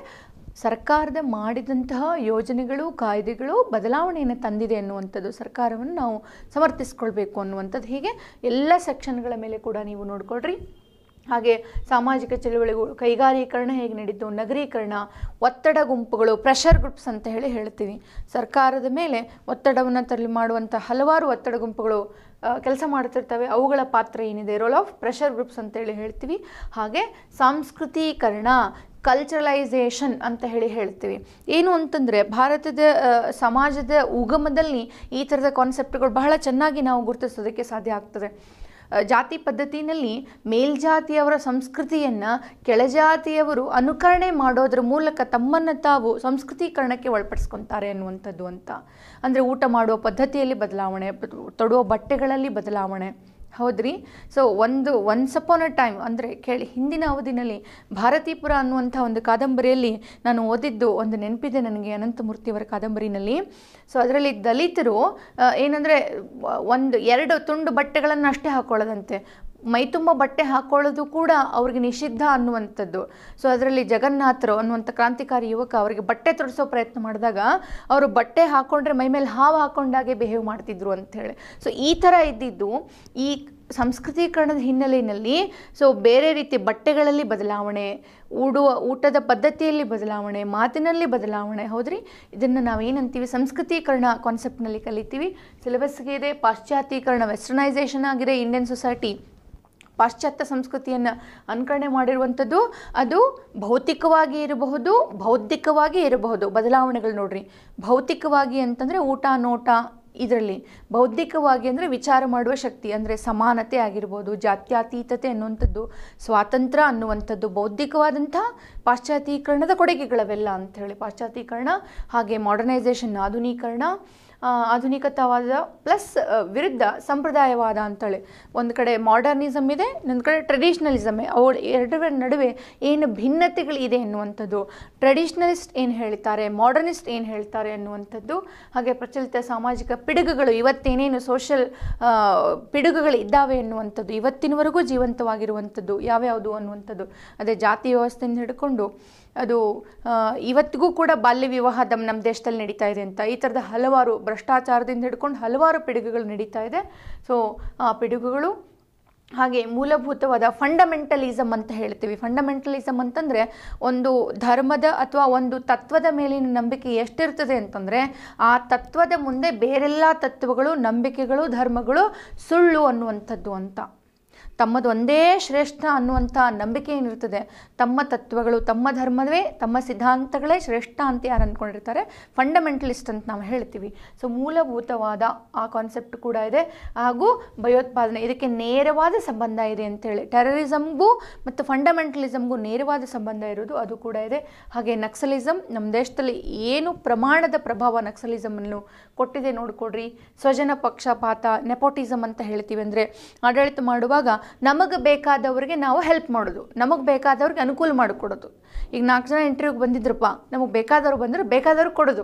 ಸರ್ಕಾರದ ಮಾಡಿದಂತಹ ಯೋಜನೆಗಳು ಕಾಯ್ದೆಗಳು ಬದಲಾವಣೆಯನ್ನು ತಂದಿದೆ ಅನ್ನುವಂಥದ್ದು ಸರ್ಕಾರವನ್ನು ನಾವು ಸಮರ್ಥಿಸ್ಕೊಳ್ಬೇಕು ಅನ್ನುವಂಥದ್ದು ಹೀಗೆ ಎಲ್ಲ ಸೆಕ್ಷನ್ಗಳ ಮೇಲೆ ಕೂಡ ನೀವು ನೋಡ್ಕೊಳ್ರಿ ಹಾಗೆ ಸಾಮಾಜಿಕ ಚಳುವಳಿಗಳು ಕೈಗಾರೀಕರಣ ಹೇಗೆ ನಡೀತು ನಗರೀಕರಣ ಒತ್ತಡ ಗುಂಪುಗಳು ಪ್ರೆಷರ್ ಗ್ರೂಪ್ಸ್ ಅಂತ ಹೇಳಿ ಹೇಳ್ತೀವಿ ಸರ್ಕಾರದ ಮೇಲೆ ಒತ್ತಡವನ್ನು ತರಲಿ ಮಾಡುವಂಥ ಹಲವಾರು ಒತ್ತಡ ಗುಂಪುಗಳು ಕೆಲಸ ಮಾಡ್ತಿರ್ತವೆ ಅವುಗಳ ಪಾತ್ರ ಏನಿದೆ ರೋಲ್ ಆಫ್ ಪ್ರೆಷರ್ ಗ್ರೂಪ್ಸ್ ಅಂತೇಳಿ ಹೇಳ್ತೀವಿ ಹಾಗೆ ಸಾಂಸ್ಕೃತೀಕರಣ ಕಲ್ಚರಲೈಸೇಷನ್ ಅಂತ ಹೇಳಿ ಹೇಳ್ತೀವಿ ಏನು ಅಂತಂದರೆ ಭಾರತದ ಆ, ಸಮಾಜದ ಉಗಮದಲ್ಲಿ ಈ ಥರದ ಕಾನ್ಸೆಪ್ಟ್ಗಳು ಬಹಳ ಚೆನ್ನಾಗಿ ನಾವು ಗುರುತಿಸೋದಕ್ಕೆ ಸಾಧ್ಯ ಆಗ್ತದೆ ಆ, ಜಾತಿ ಪದ್ಧತಿನಲ್ಲಿ ಮೇಲ್ಜಾತಿಯವರ ಸಂಸ್ಕೃತಿಯನ್ನು ಕೆಳಜಾತಿಯವರು ಅನುಕರಣೆ ಮಾಡೋದ್ರ ಮೂಲಕ ತಮ್ಮನ್ನು ತಾವು ಸಂಸ್ಕೃತೀಕರಣಕ್ಕೆ ಒಳಪಡಿಸ್ಕೊತಾರೆ ಅನ್ನುವಂಥದ್ದು ಅಂತ ಅಂದರೆ ಊಟ ಮಾಡುವ ಪದ್ಧತಿಯಲ್ಲಿ ಬದಲಾವಣೆ ತೊಡುವ ಬಟ್ಟೆಗಳಲ್ಲಿ ಬದಲಾವಣೆ ಹೌದ್ರಿ ಸೊ ಒಂದು ಒನ್ಸ್ ಅಪಾನ್ ಅ ಟೈಮ್ ಅಂದರೆ ಕೇಳಿ ಹಿಂದಿನ ಅವಧಿನಲ್ಲಿ ಭಾರತೀಪುರ ಅನ್ನುವಂಥ ಒಂದು ಕಾದಂಬರಿಯಲ್ಲಿ ನಾನು ಓದಿದ್ದು ಒಂದು ನೆನಪಿದೆ ನನಗೆ ಅನಂತಮೂರ್ತಿಯವರ ಕಾದಂಬರಿನಲ್ಲಿ ಸೊ ಅದರಲ್ಲಿ ದಲಿತರು ಆ, ಏನಂದರೆ ಒಂದು ಎರಡು ತುಂಡು ಬಟ್ಟೆಗಳನ್ನು ಅಷ್ಟೇ ಹಾಕೊಳ್ಳೋದಂತೆ ಮೈತುಂಬ ಬಟ್ಟೆ ಹಾಕೊಳ್ಳೋದು ಕೂಡ ಅವ್ರಿಗೆ ನಿಷಿದ್ಧ ಅನ್ನುವಂಥದ್ದು ಸೊ ಅದರಲ್ಲಿ ಜಗನ್ನಾಥರು ಅನ್ನುವಂಥ ಕ್ರಾಂತಿಕಾರಿ ಯುವಕ ಅವರಿಗೆ ಬಟ್ಟೆ ತೊಡಿಸೋ ಪ್ರಯತ್ನ ಮಾಡಿದಾಗ ಅವರು ಬಟ್ಟೆ ಹಾಕೊಂಡ್ರೆ ಮೈ ಮೇಲೆ ಹಾವು ಹಾಕೊಂಡಾಗೆ ಬಿಹೇವ್ ಮಾಡ್ತಿದ್ರು ಅಂಥೇಳಿ ಸೊ ಈ ಥರ ಇದ್ದಿದ್ದು ಈ ಸಂಸ್ಕೃತೀಕರಣದ ಹಿನ್ನೆಲೆಯಲ್ಲಿ ಸೊ ಬೇರೆ ರೀತಿ ಬಟ್ಟೆಗಳಲ್ಲಿ ಬದಲಾವಣೆ ಉಡುವ ಊಟದ ಪದ್ಧತಿಯಲ್ಲಿ ಬದಲಾವಣೆ ಮಾತಿನಲ್ಲಿ ಬದಲಾವಣೆ ಹೌದ್ರಿ ಇದನ್ನು ನಾವೇನಂತೀವಿ ಸಂಸ್ಕೃತೀಕರಣ ಕಾನ್ಸೆಪ್ಟ್ನಲ್ಲಿ ಕಲಿತೀವಿ ಸಿಲೆಬಸ್ಗೆ ಇದೆ ಪಾಶ್ಚಾತ್ಯೀಕರಣ ವೆಸ್ಟರ್ನೈಸೇಷನ್ ಆಗಿದೆ ಇಂಡಿಯನ್ ಸೊಸೈಟಿ ಪಾಶ್ಚಾತ್ಯ ಸಂಸ್ಕೃತಿಯನ್ನು ಅನುಕರಣೆ ಮಾಡಿರುವಂಥದ್ದು ಅದು ಭೌತಿಕವಾಗಿ ಇರಬಹುದು ಬೌದ್ಧಿಕವಾಗಿ ಇರಬಹುದು ಬದಲಾವಣೆಗಳು ನೋಡ್ರಿ ಭೌತಿಕವಾಗಿ ಅಂತಂದರೆ ಊಟ ನೋಟ ಇದರಲ್ಲಿ ಬೌದ್ಧಿಕವಾಗಿ ಅಂದರೆ ವಿಚಾರ ಮಾಡುವ ಶಕ್ತಿ ಅಂದರೆ ಸಮಾನತೆ ಆಗಿರ್ಬೋದು ಜಾತ್ಯತೀತತೆ ಅನ್ನುವಂಥದ್ದು ಸ್ವಾತಂತ್ರ್ಯ ಅನ್ನುವಂಥದ್ದು ಬೌದ್ಧಿಕವಾದಂಥ ಪಾಶ್ಚಾತ್ಯೀಕರಣದ ಕೊಡುಗೆಗಳವೆಲ್ಲ ಅಂಥೇಳಿ ಪಾಶ್ಚಾತ್ಯೀಕರಣ ಹಾಗೆ ಮಾಡರ್ನೈಸೇಷನ್ ಆಧುನೀಕರಣ ಆ, ಆಧುನಿಕತಾವಾದ ಪ್ಲಸ್ ವಿರುದ್ಧ ಸಂಪ್ರದಾಯವಾದ ಅಂತೇಳಿ ಒಂದು ಕಡೆ ಮಾಡರ್ನಿಸಮ್ ಇದೆ ಇನ್ನೊಂದು ಕಡೆ ಟ್ರೆಡಿಷ್ನಲಿಸಮ್ ಅವು ಎರಡರ ನಡುವೆ ಏನು ಭಿನ್ನತೆಗಳಿದೆ ಎನ್ನುವಂಥದ್ದು ಟ್ರೆಡಿಷ್ನಲಿಸ್ಟ್ ಏನು ಹೇಳ್ತಾರೆ ಮಾಡರ್ನಿಸ್ಟ್ ಏನು ಹೇಳ್ತಾರೆ ಅನ್ನುವಂಥದ್ದು ಹಾಗೆ ಪ್ರಚಲಿತ ಸಾಮಾಜಿಕ ಪಿಡುಗುಗಳು ಇವತ್ತೇನೇನು ಸೋಷಲ್ ಪಿಡುಗುಗಳು ಇದ್ದಾವೆ ಎನ್ನುವಂಥದ್ದು ಇವತ್ತಿನವರೆಗೂ ಜೀವಂತವಾಗಿರುವಂಥದ್ದು ಯಾವ್ಯಾವುದು ಅನ್ನುವಂಥದ್ದು ಅದೇ ಜಾತಿ ವ್ಯವಸ್ಥೆಯಿಂದ ಹಿಡ್ಕೊಂಡು ಅದು ಆ, ಇವತ್ತಿಗೂ ಕೂಡ ಬಾಲ್ಯ ವಿವಾಹ ದಮ್ ನಮ್ಮ ದೇಶದಲ್ಲಿ ನಡೀತಾ ಇದೆ ಅಂತ ಈ ಥರದ ಹಲವಾರು ಭ್ರಷ್ಟಾಚಾರದಿಂದ ಹಿಡ್ಕೊಂಡು ಹಲವಾರು ಪಿಡುಗುಗಳು ನಡೀತಾ ಇದೆ ಸೊ ಆ ಪಿಡುಗುಗಳು ಹಾಗೆ ಮೂಲಭೂತವಾದ ಫಂಡಮೆಂಟಲಿಸಮ್ ಅಂತ ಹೇಳ್ತೀವಿ ಫಂಡಮೆಂಟಲಿಸಮ್ ಅಂತಂದರೆ ಒಂದು ಧರ್ಮದ ಅಥವಾ ಒಂದು ತತ್ವದ ಮೇಲಿನ ನಂಬಿಕೆ ಎಷ್ಟಿರ್ತದೆ ಅಂತಂದರೆ ಆ ತತ್ವದ ಮುಂದೆ ಬೇರೆಲ್ಲ ತತ್ವಗಳು ನಂಬಿಕೆಗಳು ಧರ್ಮಗಳು ಸುಳ್ಳು ಅನ್ನುವಂಥದ್ದು ಅಂತ ತಮ್ಮದು ಒಂದೇ ಶ್ರೇಷ್ಠ ಅನ್ನುವಂಥ ನಂಬಿಕೆ ಏನಿರ್ತದೆ ತಮ್ಮ ತತ್ವಗಳು ತಮ್ಮ ಧರ್ಮವೇ ತಮ್ಮ ಸಿದ್ಧಾಂತಗಳೇ ಶ್ರೇಷ್ಠ ಅಂತ ಯಾರು ಅಂದ್ಕೊಂಡಿರ್ತಾರೆ ಫಂಡಮೆಂಟಲಿಸ್ಟ್ ಅಂತ ನಾವು ಹೇಳ್ತೀವಿ ಸೊ ಮೂಲಭೂತವಾದ ಆ ಕಾನ್ಸೆಪ್ಟ್ ಕೂಡ ಇದೆ ಹಾಗೂ ಭಯೋತ್ಪಾದನೆ ಇದಕ್ಕೆ ನೇರವಾದ ಸಂಬಂಧ ಇದೆ ಅಂತೇಳಿ ಟೆರರಿಸಮ್ಗೂ ಮತ್ತು ಫಂಡಮೆಂಟಲಿಸಮ್ಗೂ ನೇರವಾದ ಸಂಬಂಧ ಇರೋದು ಅದು ಕೂಡ ಇದೆ ಹಾಗೆ ನಕ್ಸಲಿಸಮ್ ನಮ್ಮ ದೇಶದಲ್ಲಿ ಏನು ಪ್ರಮಾಣದ ಪ್ರಭಾವ ನಕ್ಸಲಿಸಮನ್ನು ಕೊಟ್ಟಿದೆ ನೋಡ್ಕೊಡ್ರಿ ಸ್ವಜನ ಪಕ್ಷಪಾತ ನೆಪೋಟಿಸಮ್ ಅಂತ ಹೇಳ್ತೀವಿ ಅಂದರೆ ಆಡಳಿತ ಮಾಡುವಾಗ ನಮಗೆ ಬೇಕಾದವ್ರಿಗೆ ನಾವು ಹೆಲ್ಪ್ ಮಾಡೋದು ನಮಗೆ ಬೇಕಾದವ್ರಿಗೆ ಅನುಕೂಲ ಮಾಡಿಕೊಡೋದು ಈಗ ನಾಲ್ಕು ಜನ ಇಂಟರ್ವ್ಯೂಗೆ ಬಂದಿದ್ರಪ್ಪ ನಮಗೆ ಬೇಕಾದವ್ರು ಬಂದರೆ ಬೇಕಾದವ್ರಿಗೆ ಕೊಡೋದು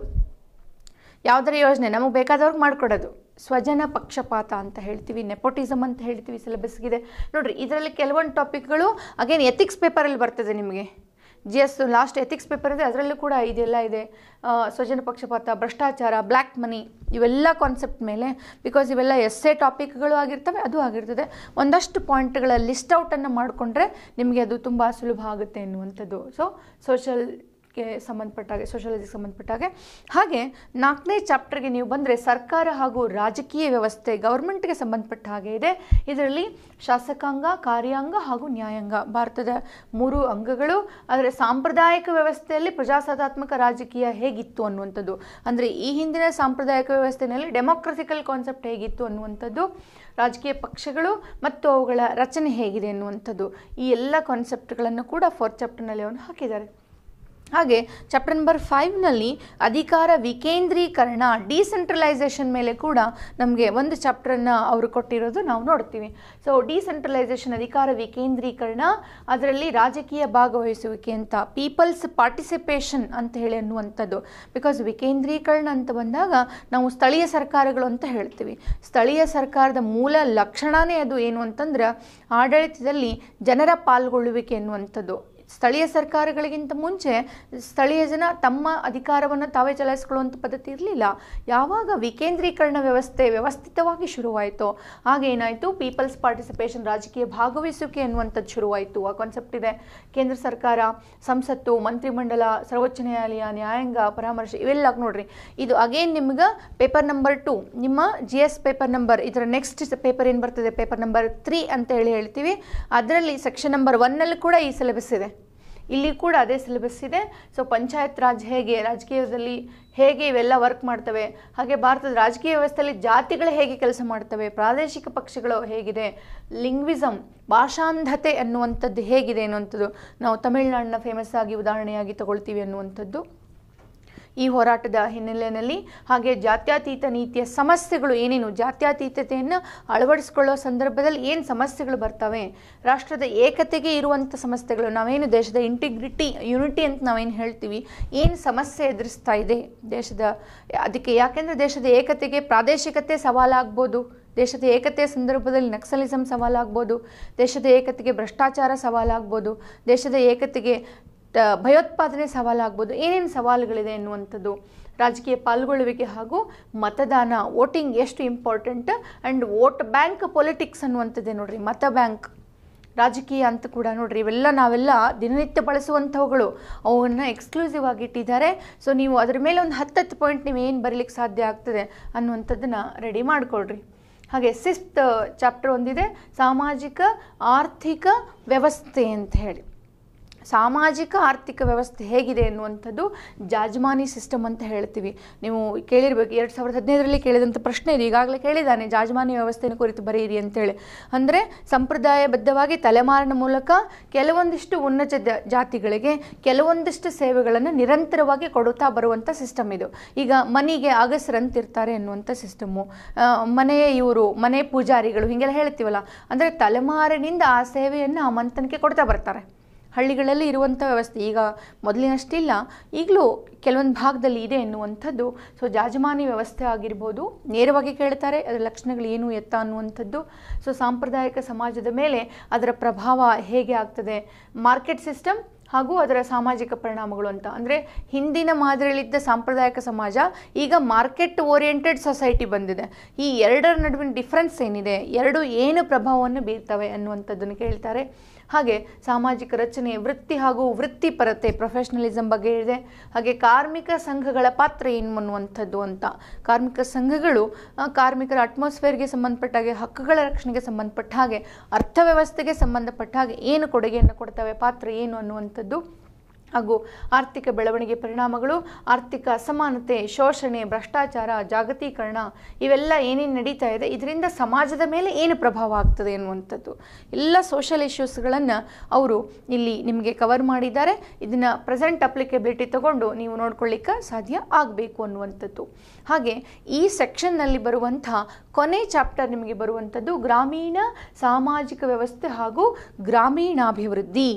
ಯಾವುದರ ಯೋಜನೆ ನಮಗೆ ಬೇಕಾದವ್ರಿಗೆ ಮಾಡಿಕೊಡೋದು ಸ್ವಜನ ಪಕ್ಷಪಾತ ಅಂತ ಹೇಳ್ತೀವಿ ನೆಪೋಟಿಸಮ್ ಅಂತ ಹೇಳ್ತೀವಿ ಸಿಲೆಬಸ್ಗಿದೆ ನೋಡ್ರಿ ಇದರಲ್ಲಿ ಕೆಲವೊಂದು ಟಾಪಿಕ್ಗಳು ಅಗೇನ್ ಎಥಿಕ್ಸ್ ಪೇಪರಲ್ಲಿ ಬರ್ತದೆ ನಿಮಗೆ G S last ethics paper ಇದೆ ಅದರಲ್ಲೂ ಕೂಡ ಇದೆಲ್ಲ ಇದೆ ಆ, ಸ್ವಜನ ಪಕ್ಷಪಾತ ಭ್ರಷ್ಟಾಚಾರ ಬ್ಲ್ಯಾಕ್ ಮನಿ ಇವೆಲ್ಲ ಕಾನ್ಸೆಪ್ಟ್ ಮೇಲೆ ಬಿಕಾಸ್ ಇವೆಲ್ಲ ಎಸ್ಸೆ ಟಾಪಿಕ್ಗಳು ಆಗಿರ್ತವೆ ಅದು ಆಗಿರ್ತದೆ ಒಂದಷ್ಟು ಪಾಯಿಂಟ್ಗಳ ಲಿಸ್ಟ್ ಔಟನ್ನು ಮಾಡಿಕೊಂಡ್ರೆ ನಿಮಗೆ ಅದು ತುಂಬ ಸುಲಭ ಆಗುತ್ತೆ ಎನ್ನುವಂಥದ್ದು ಸೊ ಸೋಷಲ್ ಗೆ ಸಂಬಂಧಪಟ್ಟ ಹಾಗೆ ಸೋಷಾಲಜಿಗೆ ಸಂಬಂಧಪಟ್ಟ ಹಾಗೆ ಹಾಗೆ ನಾಲ್ಕನೇ ಚಾಪ್ಟರ್ಗೆ ನೀವು ಬಂದರೆ ಸರ್ಕಾರ ಹಾಗೂ ರಾಜಕೀಯ ವ್ಯವಸ್ಥೆ ಗೌರ್ಮೆಂಟ್ಗೆ ಸಂಬಂಧಪಟ್ಟ ಹಾಗೆ ಇದೆ ಇದರಲ್ಲಿ ಶಾಸಕಾಂಗ ಕಾರ್ಯಾಂಗ ಹಾಗೂ ನ್ಯಾಯಾಂಗ ಭಾರತದ ಮೂರು ಅಂಗಗಳು ಆದರೆ ಸಾಂಪ್ರದಾಯಿಕ ವ್ಯವಸ್ಥೆಯಲ್ಲಿ ಪ್ರಜಾಸತ್ತಾತ್ಮಕ ರಾಜಕೀಯ ಹೇಗಿತ್ತು ಅನ್ನುವಂಥದ್ದು ಅಂದರೆ ಈ ಹಿಂದಿನ ಸಾಂಪ್ರದಾಯಿಕ ವ್ಯವಸ್ಥೆಯಲ್ಲಿ ಡೆಮೋಕ್ರಟಿಕಲ್ ಕಾನ್ಸೆಪ್ಟ್ ಹೇಗಿತ್ತು ಅನ್ನುವಂಥದ್ದು ರಾಜಕೀಯ ಪಕ್ಷಗಳು ಮತ್ತು ಅವುಗಳ ರಚನೆ ಹೇಗಿದೆ ಅನ್ನುವಂಥದ್ದು ಈ ಎಲ್ಲ ಕಾನ್ಸೆಪ್ಟ್ಗಳನ್ನು ಕೂಡ ಫೋರ್ತ್ ಚಾಪ್ಟರ್ನಲ್ಲಿ ಅವನು ಹಾಕಿದ್ದಾರೆ ಹಾಗೆ ಚಾಪ್ಟರ್ ನಂಬರ್ ಫೈವ್ನಲ್ಲಿ ಅಧಿಕಾರ ವಿಕೇಂದ್ರೀಕರಣ ಡಿಸೆಂಟ್ರಲೈಸೇಷನ್ ಮೇಲೆ ಕೂಡ ನಮಗೆ ಒಂದು ಚಾಪ್ಟರನ್ನು ಅವರು ಕೊಟ್ಟಿರೋದು ನಾವು ನೋಡ್ತೀವಿ ಸೊ ಡಿಸೆಂಟ್ರಲೈಸೇಷನ್ ಅಧಿಕಾರ ವಿಕೇಂದ್ರೀಕರಣ ಅದರಲ್ಲಿ ರಾಜಕೀಯ ಭಾಗವಹಿಸುವಿಕೆ ಅಂತ ಪೀಪಲ್ಸ್ ಪಾರ್ಟಿಸಿಪೇಷನ್ ಅಂತ ಹೇಳಿ ಅನ್ನುವಂಥದ್ದು ಬಿಕಾಸ್ ವಿಕೇಂದ್ರೀಕರಣ ಅಂತ ಬಂದಾಗ ನಾವು ಸ್ಥಳೀಯ ಸರ್ಕಾರಗಳು ಅಂತ ಹೇಳ್ತೀವಿ ಸ್ಥಳೀಯ ಸರ್ಕಾರದ ಮೂಲ ಲಕ್ಷಣನೇ ಅದು ಏನು ಅಂತಂದ್ರೆ ಆಡಳಿತದಲ್ಲಿ ಜನರ ಪಾಲ್ಗೊಳ್ಳುವಿಕೆ ಎನ್ನುವಂಥದ್ದು ಸ್ಥಳೀಯ ಸರ್ಕಾರಗಳಿಗಿಂತ ಮುಂಚೆ ಸ್ಥಳೀಯ ಜನ ತಮ್ಮ ಅಧಿಕಾರವನ್ನು ತಾವೇ ಚಲಾಯಿಸ್ಕೊಳ್ಳುವಂಥ ಪದ್ಧತಿ ಇರಲಿಲ್ಲ ಯಾವಾಗ ವಿಕೇಂದ್ರೀಕರಣ ವ್ಯವಸ್ಥೆ ವ್ಯವಸ್ಥಿತವಾಗಿ ಶುರುವಾಯಿತು ಆಗ ಏನಾಯಿತು ಪೀಪಲ್ಸ್ ಪಾರ್ಟಿಸಿಪೇಷನ್ ರಾಜಕೀಯ ಭಾಗವಹಿಸುವಿಕೆ ಅನ್ನುವಂಥದ್ದು ಶುರುವಾಯಿತು ಆ ಕಾನ್ಸೆಪ್ಟ್ ಇದೆ ಕೇಂದ್ರ ಸರ್ಕಾರ ಸಂಸತ್ತು ಮಂತ್ರಿಮಂಡಲ ಸರ್ವೋಚ್ಚ ನ್ಯಾಯಾಲಯ ನ್ಯಾಯಾಂಗ ಪರಾಮರ್ಶೆ ಇವೆಲ್ಲ ನೋಡ್ರಿ ಇದು ಅಗೇನ್ ನಿಮ್ಗೆ ಪೇಪರ್ ನಂಬರ್ ಟು ನಿಮ್ಮ ಜಿ ಎಸ್ ಪೇಪರ್ ನಂಬರ್ ಇದರ ನೆಕ್ಸ್ಟ್ ಪೇಪರ್ ಏನು ಬರ್ತದೆ ಪೇಪರ್ ನಂಬರ್ ತ್ರೀ ಅಂತ ಹೇಳಿ ಹೇಳ್ತೀವಿ ಅದರಲ್ಲಿ ಸೆಕ್ಷನ್ ನಂಬರ್ ಒನ್ನಲ್ಲಿ ಕೂಡ ಈ ಸಿಲೆಬಸ್ ಇದೆ ಇಲ್ಲಿ ಕೂಡ ಅದೇ ಸಿಲೆಬಸ್ ಇದೆ ಸೊ ಪಂಚಾಯತ್ ರಾಜ್ ಹೇಗೆ ರಾಜಕೀಯದಲ್ಲಿ ಹೇಗೆ ಇವೆಲ್ಲ ವರ್ಕ್ ಮಾಡ್ತವೆ ಹಾಗೆ ಭಾರತದ ರಾಜಕೀಯ ವ್ಯವಸ್ಥೆಯಲ್ಲಿ ಜಾತಿಗಳು ಹೇಗೆ ಕೆಲಸ ಮಾಡ್ತವೆ ಪ್ರಾದೇಶಿಕ ಪಕ್ಷಗಳು ಹೇಗಿದೆ ಲಿಂಗ್ವಿಸಮ್ ಭಾಷಾಂಧತೆ ಅನ್ನುವಂಥದ್ದು ಹೇಗಿದೆ ಅನ್ನುವಂಥದ್ದು ನಾವು ತಮಿಳುನಾಡಿನ ಫೇಮಸ್ ಆಗಿ ಉದಾಹರಣೆಯಾಗಿ ತಗೊಳ್ತೀವಿ ಅನ್ನುವಂಥದ್ದು ಈ ಹೋರಾಟದ ಹಿನ್ನೆಲೆಯಲ್ಲಿ ಹಾಗೆ ಜಾತ್ಯತೀತ ನೀತಿಯ ಸಮಸ್ಯೆಗಳು ಏನೇನು ಜಾತ್ಯತೀತತೆಯನ್ನು ಅಳವಡಿಸ್ಕೊಳ್ಳೋ ಸಂದರ್ಭದಲ್ಲಿ ಏನು ಸಮಸ್ಯೆಗಳು ಬರ್ತವೆ ರಾಷ್ಟ್ರದ ಏಕತೆಗೆ ಇರುವಂಥ ಸಮಸ್ಯೆಗಳು ನಾವೇನು ದೇಶದ ಇಂಟಿಗ್ರಿಟಿ ಯುನಿಟಿ ಅಂತ ನಾವೇನು ಹೇಳ್ತೀವಿ ಏನು ಸಮಸ್ಯೆ ಎದುರಿಸ್ತಾ ಇದೆ ದೇಶದ ಅದಕ್ಕೆ ಯಾಕೆಂದರೆ ದೇಶದ ಏಕತೆಗೆ ಪ್ರಾದೇಶಿಕತೆ ಸವಾಲಾಗ್ಬೋದು ದೇಶದ ಏಕತೆಯ ಸಂದರ್ಭದಲ್ಲಿ ನಕ್ಸಲಿಸಮ್ ಸವಾಲಾಗ್ಬೋದು ದೇಶದ ಏಕತೆಗೆ ಭ್ರಷ್ಟಾಚಾರ ಸವಾಲಾಗ್ಬೋದು ದೇಶದ ಏಕತೆಗೆ ಟ- ಭಯೋತ್ಪಾದನೆ ಸವಾಲಾಗ್ಬೋದು ಏನೇನು ಸವಾಲುಗಳಿದೆ ಎನ್ನುವಂಥದ್ದು ರಾಜಕೀಯ ಪಾಲ್ಗೊಳ್ಳುವಿಕೆ ಹಾಗೂ ಮತದಾನ ವೋಟಿಂಗ್ ಎಷ್ಟು important and vote bank politics ಅನ್ನುವಂಥದ್ದೇ ನೋಡ್ರಿ ಮತ ಬ್ಯಾಂಕ್ ರಾಜಕೀಯ ಅಂತ ಕೂಡ ನೋಡ್ರಿ ಇವೆಲ್ಲ ನಾವೆಲ್ಲ ದಿನನಿತ್ಯ ಬಳಸುವಂಥವುಗಳು ಅವನ್ನು ಎಕ್ಸ್ಕ್ಲೂಸಿವ್ ಆಗಿ ಇಟ್ಟಿದ್ದಾರೆ ಸೊ ನೀವು ಅದ್ರ ಮೇಲೆ ಒಂದು ಹತ್ತತ್ತು ಪಾಯಿಂಟ್ ನೀವು ಏನು ಬರೀಲಿಕ್ಕೆ ಸಾಧ್ಯ ಆಗ್ತದೆ ಅನ್ನುವಂಥದ್ದನ್ನು ರೆಡಿ ಮಾಡಿಕೊಳ್ರಿ ಹಾಗೆ ಸಿಕ್ಸ್ತ್ ಚಾಪ್ಟರ್ ಒಂದಿದೆ ಸಾಮಾಜಿಕ ಆರ್ಥಿಕ ವ್ಯವಸ್ಥೆ ಅಂತ ಹೇಳಿ ಸಾಮಾಜಿಕ ಆರ್ಥಿಕ ವ್ಯವಸ್ಥೆ ಹೇಗಿದೆ ಎನ್ನುವಂಥದ್ದು ಜಾಜಮಾನಿ ಸಿಸ್ಟಮ್ ಅಂತ ಹೇಳ್ತೀವಿ ನೀವು ಕೇಳಿರ್ಬೇಕು ಎರಡು ಸಾವಿರದ ಹದಿನೈದರಲ್ಲಿ ಕೇಳಿದಂಥ ಪ್ರಶ್ನೆ ಇದು ಈಗಾಗಲೇ ಕೇಳಿದ್ದಾನೆ ಜಾಜಮಾನಿ ವ್ಯವಸ್ಥೆನ ಕುರಿತು ಬರೆಯಿರಿ ಅಂತೇಳಿ ಅಂದರೆ ಸಂಪ್ರದಾಯಬದ್ಧವಾಗಿ ತಲೆಮಾರಿನ ಮೂಲಕ ಕೆಲವೊಂದಿಷ್ಟು ಉನ್ನತ ಜ- ಜಾತಿಗಳಿಗೆ ಕೆಲವೊಂದಿಷ್ಟು ಸೇವೆಗಳನ್ನು ನಿರಂತರವಾಗಿ ಕೊಡುತ್ತಾ ಬರುವಂಥ ಸಿಸ್ಟಮ್ ಇದು ಈಗ ಮನೆಗೆ ಅಗಸರಂತಿರ್ತಾರೆ ಎನ್ನುವಂಥ ಸಿಸ್ಟಮ್ಮು ಮನೆಯ ಇವರು ಮನೆ ಪೂಜಾರಿಗಳು ಹೀಗೆಲ್ಲ ಹೇಳ್ತೀವಲ್ಲ ಅಂದರೆ ತಲೆಮಾರಿನಿಂದ ಆ ಸೇವೆಯನ್ನು ಆ ಮಂತನಕ್ಕೆ ಕೊಡ್ತಾ ಬರ್ತಾರೆ ಹಳ್ಳಿಗಳಲ್ಲಿ ಇರುವಂಥ ವ್ಯವಸ್ಥೆ ಈಗ ಮೊದಲಿನಷ್ಟಿಲ್ಲ ಈಗಲೂ ಕೆಲವೊಂದು ಭಾಗದಲ್ಲಿ ಇದೆ ಎನ್ನುವಂಥದ್ದು ಸೊ ಜಾಜಮಾನಿ ವ್ಯವಸ್ಥೆ ಆಗಿರ್ಬೋದು ನೇರವಾಗಿ ಕೇಳ್ತಾರೆ ಅದರ ಲಕ್ಷಣಗಳು ಏನು ಎತ್ತ ಅನ್ನುವಂಥದ್ದು ಸೊ ಸಾಂಪ್ರದಾಯಿಕ ಸಮಾಜದ ಮೇಲೆ ಅದರ ಪ್ರಭಾವ ಹೇಗೆ ಆಗ್ತದೆ ಮಾರ್ಕೆಟ್ ಸಿಸ್ಟಮ್ ಹಾಗೂ ಅದರ ಸಾಮಾಜಿಕ ಪರಿಣಾಮಗಳು ಅಂತ ಅಂದರೆ ಹಿಂದಿನ ಮಾದರಿಯಲ್ಲಿದ್ದ ಸಾಂಪ್ರದಾಯಿಕ ಸಮಾಜ ಈಗ ಮಾರ್ಕೆಟ್ ಓರಿಯೆಂಟೆಡ್ ಸೊಸೈಟಿ ಬಂದಿದೆ ಈ ಎರಡರ ನಡುವಿನ ಡಿಫ್ರೆನ್ಸ್ ಏನಿದೆ ಎರಡು ಏನು ಪ್ರಭಾವವನ್ನು ಬೀರ್ತವೆ ಅನ್ನುವಂಥದ್ದನ್ನು ಕೇಳ್ತಾರೆ ಹಾಗೆ ಸಾಮಾಜಿಕ ರಚನೆ ವೃತ್ತಿ ಹಾಗೂ ವೃತ್ತಿಪರತೆ ಪ್ರೊಫೆಷನಲಿಸಮ್ ಬಗ್ಗೆ ಇದೆ ಹಾಗೆ ಕಾರ್ಮಿಕ ಸಂಘಗಳ ಪಾತ್ರ ಏನು ಅನ್ನುವಂಥದ್ದು ಅಂತ ಕಾರ್ಮಿಕ ಸಂಘಗಳು ಆ, ಕಾರ್ಮಿಕರ ಅಟ್ಮಾಸ್ಫಿಯರ್ಗೆ ಸಂಬಂಧಪಟ್ಟ ಹಾಗೆ ಹಕ್ಕುಗಳ ರಕ್ಷಣೆಗೆ ಸಂಬಂಧಪಟ್ಟ ಹಾಗೆ ಅರ್ಥವ್ಯವಸ್ಥೆಗೆ ಸಂಬಂಧಪಟ್ಟ ಹಾಗೆ ಏನು ಕೊಡುಗೆಯನ್ನು ಕೊಡ್ತವೆ ಪಾತ್ರ ಏನು ಅನ್ನುವಂಥದ್ದು ಹಾಗೂ ಆರ್ಥಿಕ ಬೆಳವಣಿಗೆ ಪರಿಣಾಮಗಳು ಆರ್ಥಿಕ ಅಸಮಾನತೆ ಶೋಷಣೆ ಭ್ರಷ್ಟಾಚಾರ ಜಾಗತೀಕರಣ ಇವೆಲ್ಲ ಏನೇನು ನಡೀತಾ ಇದೆ ಇದರಿಂದ ಸಮಾಜದ ಮೇಲೆ ಏನು ಪ್ರಭಾವ ಆಗ್ತದೆ ಅನ್ನುವಂಥದ್ದು ಎಲ್ಲ ಸೋಷಲ್ ಇಶ್ಯೂಸ್ಗಳನ್ನು ಅವರು ಇಲ್ಲಿ ನಿಮಗೆ ಕವರ್ ಮಾಡಿದ್ದಾರೆ ಇದನ್ನು ಪ್ರೆಸೆಂಟ್ ಅಪ್ಲಿಕಬಿಲಿಟಿ ತಗೊಂಡು ನೀವು ನೋಡ್ಕೊಳ್ಳಿಕ್ಕೆ ಸಾಧ್ಯ ಆಗಬೇಕು ಅನ್ನುವಂಥದ್ದು ಹಾಗೆ ಈ ಸೆಕ್ಷನ್ನಲ್ಲಿ ಬರುವಂಥ ಕೊನೆ ಚಾಪ್ಟರ್ ನಿಮಗೆ ಬರುವಂಥದ್ದು ಗ್ರಾಮೀಣ ಸಾಮಾಜಿಕ ವ್ಯವಸ್ಥೆ ಹಾಗೂ ಗ್ರಾಮೀಣಾಭಿವೃದ್ಧಿ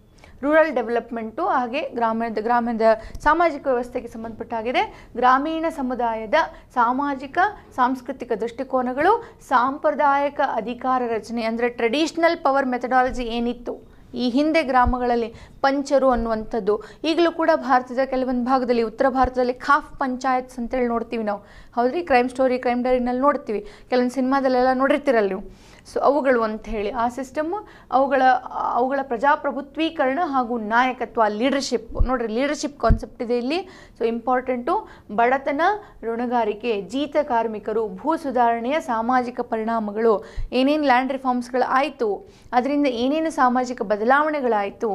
ರೂರಲ್ ಡೆವಲಪ್ಮೆಂಟು ಹಾಗೆ ಗ್ರಾಮೀಣದ ಗ್ರಾಮೀಣದ ಸಾಮಾಜಿಕ ವ್ಯವಸ್ಥೆಗೆ ಸಂಬಂಧಪಟ್ಟಾಗಿದೆ ಗ್ರಾಮೀಣ ಸಮುದಾಯದ ಸಾಮಾಜಿಕ ಸಾಂಸ್ಕೃತಿಕ ದೃಷ್ಟಿಕೋನಗಳು ಸಾಂಪ್ರದಾಯಿಕ ಅಧಿಕಾರ ರಚನೆ ಅಂದರೆ ಟ್ರೆಡಿಷ್ನಲ್ ಪವರ್ ಮೆಥಡಾಲಜಿ ಏನಿತ್ತು ಈ ಹಿಂದೆ ಗ್ರಾಮಗಳಲ್ಲಿ ಪಂಚರು ಅನ್ನುವಂಥದ್ದು ಈಗಲೂ ಕೂಡ ಭಾರತದ ಕೆಲವೊಂದು ಭಾಗದಲ್ಲಿ ಉತ್ತರ ಭಾರತದಲ್ಲಿ ಖಾಫ್ ಪಂಚಾಯತ್ಸ್ ಅಂತೇಳಿ ನೋಡ್ತೀವಿ ನಾವು ಹೌದ್ರಿ ಕ್ರೈಮ್ ಸ್ಟೋರಿ ಕ್ರೈಮ್ ಡೈರಿನಲ್ಲಿ ನೋಡ್ತೀವಿ ಕೆಲವೊಂದು ಸಿನಿಮಾದಲ್ಲೆಲ್ಲ ನೋಡಿರ್ತೀರಲ್ಲ ನೀವು ಸೊ ಅವುಗಳು ಅಂತ ಹೇಳಿ ಆ ಸಿಸ್ಟಮ್ಮು ಅವುಗಳ ಅವುಗಳ ಪ್ರಜಾಪ್ರಭುತ್ವೀಕರಣ ಹಾಗೂ ನಾಯಕತ್ವ ಲೀಡರ್ಶಿಪ್ ನೋಡ್ರಿ ಲೀಡರ್ಶಿಪ್ ಕಾನ್ಸೆಪ್ಟ್ ಇದೆ ಇಲ್ಲಿ ಸೊ ಇಂಪಾರ್ಟೆಂಟು ಬಡತನ ಋಣಗಾರಿಕೆ ಜೀತ ಕಾರ್ಮಿಕರು ಭೂ ಸುಧಾರಣೆಯ ಸಾಮಾಜಿಕ ಪರಿಣಾಮಗಳು ಏನೇನು ಲ್ಯಾಂಡ್ ರಿಫಾರ್ಮ್ಸ್ಗಳು ಆಯಿತು ಅದರಿಂದ ಏನೇನು ಸಾಮಾಜಿಕ ಬದಲಾವಣೆಗಳಾಯಿತು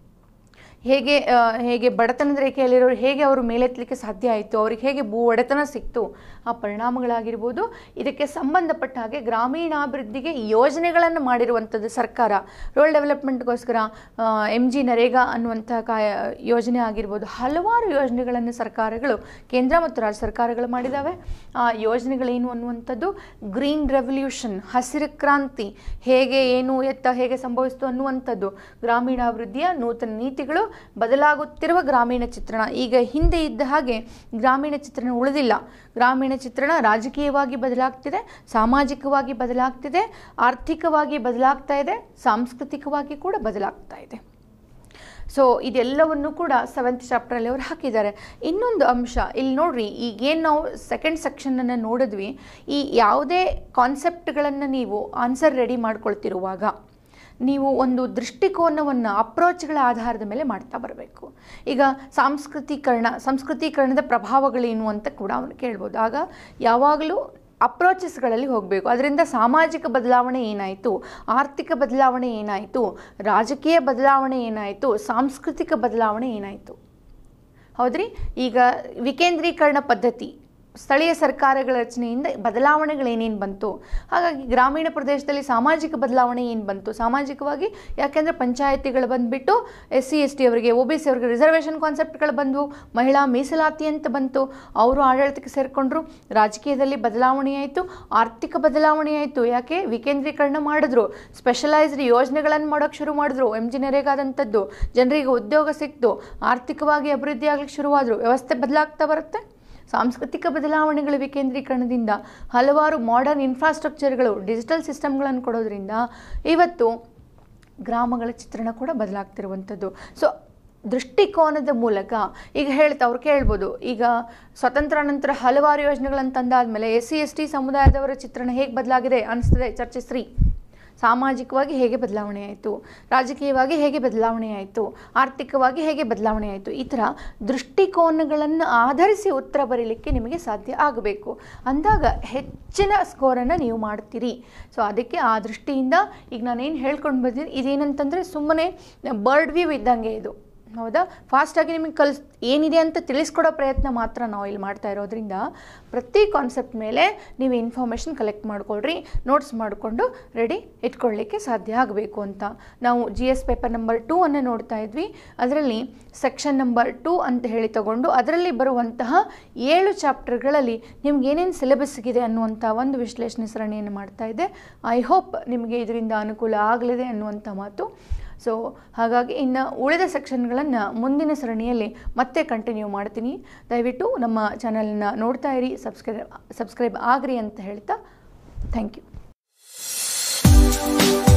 ಹೇಗೆ ಆ, ಹೇಗೆ ಬಡತನದ ರೇಖೆಯಲ್ಲಿರೋರು ಹೇಗೆ ಅವರು ಮೇಲೆತ್ತಲಿಕ್ಕೆ ಸಾಧ್ಯ ಆಯಿತು ಅವ್ರಿಗೆ ಹೇಗೆ ಭೂ ಒಡೆತನ ಸಿಕ್ತು ಆ ಪರಿಣಾಮಗಳಾಗಿರ್ಬೋದು ಇದಕ್ಕೆ ಸಂಬಂಧಪಟ್ಟ ಹಾಗೆ ಗ್ರಾಮೀಣಾಭಿವೃದ್ಧಿಗೆ ಯೋಜನೆಗಳನ್ನು ಮಾಡಿರುವಂಥದ್ದು ಸರ್ಕಾರ ರೂರಲ್ ಡೆವಲಪ್ಮೆಂಟ್ಗೋಸ್ಕರ ಎಮ್ ಜಿ ನರೇಗಾ ಅನ್ನುವಂಥ ಕಾಯ ಯೋಜನೆ ಆಗಿರ್ಬೋದು ಹಲವಾರು ಯೋಜನೆಗಳನ್ನು ಸರ್ಕಾರಗಳು ಕೇಂದ್ರ ಮತ್ತು ರಾಜ್ಯ ಸರ್ಕಾರಗಳು ಮಾಡಿದ್ದಾವೆ ಆ ಯೋಜನೆಗಳೇನು ಅನ್ನುವಂಥದ್ದು ಗ್ರೀನ್ ರೆವಲ್ಯೂಷನ್ ಹಸಿರು ಕ್ರಾಂತಿ ಹೇಗೆ ಏನು ಎತ್ತ ಹೇಗೆ ಸಂಭವಿಸ್ತು ಅನ್ನುವಂಥದ್ದು ಗ್ರಾಮೀಣಾಭಿವೃದ್ಧಿಯ ನೂತನ ನೀತಿಗಳು ಬದಲಾಗುತ್ತಿರುವ ಗ್ರಾಮೀಣ ಚಿತ್ರಣ ಈಗ ಹಿಂದೆ ಇದ್ದ ಹಾಗೆ ಗ್ರಾಮೀಣ ಚಿತ್ರಣ ಉಳಿದಿಲ್ಲ ಗ್ರಾಮೀಣ ಚಿತ್ರಣ ರಾಜಕೀಯವಾಗಿ ಬದಲಾಗ್ತಿದೆ ಸಾಮಾಜಿಕವಾಗಿ ಬದಲಾಗ್ತಿದೆ ಆರ್ಥಿಕವಾಗಿ ಬದಲಾಗ್ತಾ ಇದೆ ಸಾಂಸ್ಕೃತಿಕವಾಗಿ ಕೂಡ ಬದಲಾಗ್ತಾ ಇದೆ ಸೊ ಇದೆಲ್ಲವನ್ನು ಕೂಡ ಸೆವೆಂತ್ ಚಾಪ್ಟ್ರಲ್ಲಿ ಅವರು ಹಾಕಿದ್ದಾರೆ ಇನ್ನೊಂದು ಅಂಶ ಇಲ್ಲಿ ನೋಡ್ರಿ ಈಗೇನು ನಾವು ಸೆಕೆಂಡ್ ಸೆಕ್ಷನನ್ನು ನೋಡಿದ್ವಿ ಈ ಯಾವುದೇ ಕಾನ್ಸೆಪ್ಟ್ಗಳನ್ನು ನೀವು ಆನ್ಸರ್ ರೆಡಿ ಮಾಡ್ಕೊಳ್ತಿರುವಾಗ ನೀವು ಒಂದು ದೃಷ್ಟಿಕೋನವನ್ನು ಅಪ್ರೋಚ್ಗಳ ಆಧಾರದ ಮೇಲೆ ಮಾಡ್ತಾ ಬರಬೇಕು ಈಗ ಸಾಂಸ್ಕೃತೀಕರಣ ಸಂಸ್ಕೃತೀಕರಣದ ಪ್ರಭಾವಗಳೇನು ಅಂತ ಕೂಡ ಅವನು ಕೇಳ್ಬೋದು ಆಗ ಯಾವಾಗಲೂ ಅಪ್ರೋಚಸ್ಗಳಲ್ಲಿ ಹೋಗಬೇಕು ಅದರಿಂದ ಸಾಮಾಜಿಕ ಬದಲಾವಣೆ ಏನಾಯಿತು ಆರ್ಥಿಕ ಬದಲಾವಣೆ ಏನಾಯಿತು ರಾಜಕೀಯ ಬದಲಾವಣೆ ಏನಾಯಿತು ಸಾಂಸ್ಕೃತಿಕ ಬದಲಾವಣೆ ಏನಾಯಿತು ಹೌದ್ರಿ ಈಗ ವಿಕೇಂದ್ರೀಕರಣ ಪದ್ಧತಿ ಸ್ಥಳೀಯ ಸರ್ಕಾರಗಳ ರಚನೆಯಿಂದ ಬದಲಾವಣೆಗಳೇನೇನು ಬಂತು ಹಾಗಾಗಿ ಗ್ರಾಮೀಣ ಪ್ರದೇಶದಲ್ಲಿ ಸಾಮಾಜಿಕ ಬದಲಾವಣೆ ಏನು ಬಂತು ಸಾಮಾಜಿಕವಾಗಿ ಯಾಕೆಂದರೆ ಪಂಚಾಯತಿಗಳು ಬಂದುಬಿಟ್ಟು ಎಸ್ ಸಿ ಎಸ್ ಟಿ ಅವರಿಗೆ ಒ ಬಿ ಸಿ ಅವರಿಗೆ ರಿಸರ್ವೇಷನ್ ಕಾನ್ಸೆಪ್ಟ್ಗಳು ಬಂದವು ಮಹಿಳಾ ಮೀಸಲಾತಿ ಅಂತ ಬಂತು ಅವರು ಆಡಳಿತಕ್ಕೆ ಸೇರಿಕೊಂಡ್ರು ರಾಜಕೀಯದಲ್ಲಿ ಬದಲಾವಣೆ ಆಯಿತು ಆರ್ಥಿಕ ಬದಲಾವಣೆ ಆಯಿತು ಯಾಕೆ ವಿಕೇಂದ್ರೀಕರಣ ಮಾಡಿದ್ರು ಸ್ಪೆಷಲೈಸ್ಡ್ ಯೋಜನೆಗಳನ್ನು ಮಾಡೋಕ್ಕೆ ಶುರು ಮಾಡಿದ್ರು ಎಮ್ ಜಿ ನರೇಗಾದಂಥದ್ದು ಜನರಿಗೆ ಉದ್ಯೋಗ ಸಿಕ್ತು ಆರ್ಥಿಕವಾಗಿ ಅಭಿವೃದ್ಧಿ ಆಗ್ಲಿಕ್ಕೆ ಶುರುವಾದರು ವ್ಯವಸ್ಥೆ ಬದಲಾಗ್ತಾ ಬರುತ್ತೆ ಸಾಂಸ್ಕೃತಿಕ ಬದಲಾವಣೆಗಳ ವಿಕೇಂದ್ರೀಕರಣದಿಂದ ಹಲವಾರು ಮಾಡರ್ನ್ ಇನ್ಫ್ರಾಸ್ಟ್ರಕ್ಚರ್ಗಳು ಡಿಜಿಟಲ್ ಸಿಸ್ಟಮ್ಗಳನ್ನು ಕೊಡೋದ್ರಿಂದ ಇವತ್ತು ಗ್ರಾಮಗಳ ಚಿತ್ರಣ ಕೂಡ ಬದಲಾಗ್ತಿರುವಂಥದ್ದು ಸೊ ದೃಷ್ಟಿಕೋನದ ಮೂಲಕ ಈಗ ಹೇಳ್ತಾ ಅವ್ರು ಕೇಳ್ಬೋದು ಈಗ ಸ್ವತಂತ್ರ ನಂತರ ಹಲವಾರು ಯೋಜನೆಗಳನ್ನು ತಂದಾದ್ಮೇಲೆ ಎಸ್ ಸಿ ಎಸ್ ಟಿ ಸಮುದಾಯದವರ ಚಿತ್ರಣ ಹೇಗೆ ಬದಲಾಗಿದೆ ಅನಿಸ್ತದೆ ಚರ್ಚಿಸ್ರಿ ಸಾಮಾಜಿಕವಾಗಿ ಹೇಗೆ ಬದಲಾವಣೆ ಆಯಿತು ರಾಜಕೀಯವಾಗಿ ಹೇಗೆ ಬದಲಾವಣೆ ಆಯಿತು ಆರ್ಥಿಕವಾಗಿ ಹೇಗೆ ಬದಲಾವಣೆ ಆಯಿತು ಈ ಥರ ದೃಷ್ಟಿಕೋನಗಳನ್ನು ಆಧರಿಸಿ ಉತ್ತರ ಬರೀಲಿಕ್ಕೆ ನಿಮಗೆ ಸಾಧ್ಯ ಆಗಬೇಕು ಅಂದಾಗ ಹೆಚ್ಚಿನ ಸ್ಕೋರನ್ನು ನೀವು ಮಾಡ್ತೀರಿ ಸೊ ಅದಕ್ಕೆ ಆ ದೃಷ್ಟಿಯಿಂದ ಈಗ ನಾನೇನು ಹೇಳ್ಕೊಂಡು ಬಂದಿದ್ದೀನಿ ಇದೇನಂತಂದರೆ ಸುಮ್ಮನೆ ಬರ್ಡ್ ವ್ಯೂ ಇದ್ದಂಗೆ ಇದು ಹೌದಾ ಫಾಸ್ಟಾಗಿ ನಿಮಗೆ ಕಲಿಸ್ ಏನಿದೆ ಅಂತ ತಿಳಿಸ್ಕೊಡೋ ಪ್ರಯತ್ನ ಮಾತ್ರ ನಾವು ಇಲ್ಲಿ ಮಾಡ್ತಾ ಇರೋದ್ರಿಂದ ಪ್ರತಿ ಕಾನ್ಸೆಪ್ಟ್ ಮೇಲೆ ನೀವು ಇನ್ಫಾರ್ಮೇಷನ್ ಕಲೆಕ್ಟ್ ಮಾಡ್ಕೊಳ್ರಿ ನೋಟ್ಸ್ ಮಾಡಿಕೊಂಡು ರೆಡಿ ಇಟ್ಕೊಳ್ಳಿಕ್ಕೆ ಸಾಧ್ಯ ಆಗಬೇಕು ಅಂತ ನಾವು G S paper number two ಅನ್ನು ನೋಡ್ತಾ ಇದ್ವಿ ಅದರಲ್ಲಿ ಸೆಕ್ಷನ್ ನಂಬರ್ ಟೂ ಅಂತ ಹೇಳಿ ತಗೊಂಡು ಅದರಲ್ಲಿ ಬರುವಂತಹ ಏಳು ಚಾಪ್ಟರ್ಗಳಲ್ಲಿ ನಿಮ್ಗೆ ಏನೇನು ಸಿಲೆಬಸ್ಗಿದೆ ಅನ್ನುವಂಥ ಒಂದು ವಿಶ್ಲೇಷಣೆ ಸರಣಿಯನ್ನು ಮಾಡ್ತಾ ಇದ್ದೆ ಐ ಹೋಪ್ ನಿಮಗೆ ಇದರಿಂದ ಅನುಕೂಲ ಆಗಲಿದೆ ಅನ್ನುವಂಥ ಮಾತು ಸೊ ಹಾಗಾಗಿ ಇನ್ನು ಉಳಿದ ಸೆಕ್ಷನ್ಗಳನ್ನು ಮುಂದಿನ ಸರಣಿಯಲ್ಲಿ ಮತ್ತೆ ಕಂಟಿನ್ಯೂ ಮಾಡ್ತೀನಿ ದಯವಿಟ್ಟು ನಮ್ಮ ಚಾನಲನ್ನು ನೋಡ್ತಾ ಇರಿ ಸಬ್ಸ್ಕ್ರೈಬ್ ಸಬ್ಸ್ಕ್ರೈಬ್ ಆಗ್ರಿ ಅಂತ ಹೇಳ್ತಾ ಥ್ಯಾಂಕ್ ಯು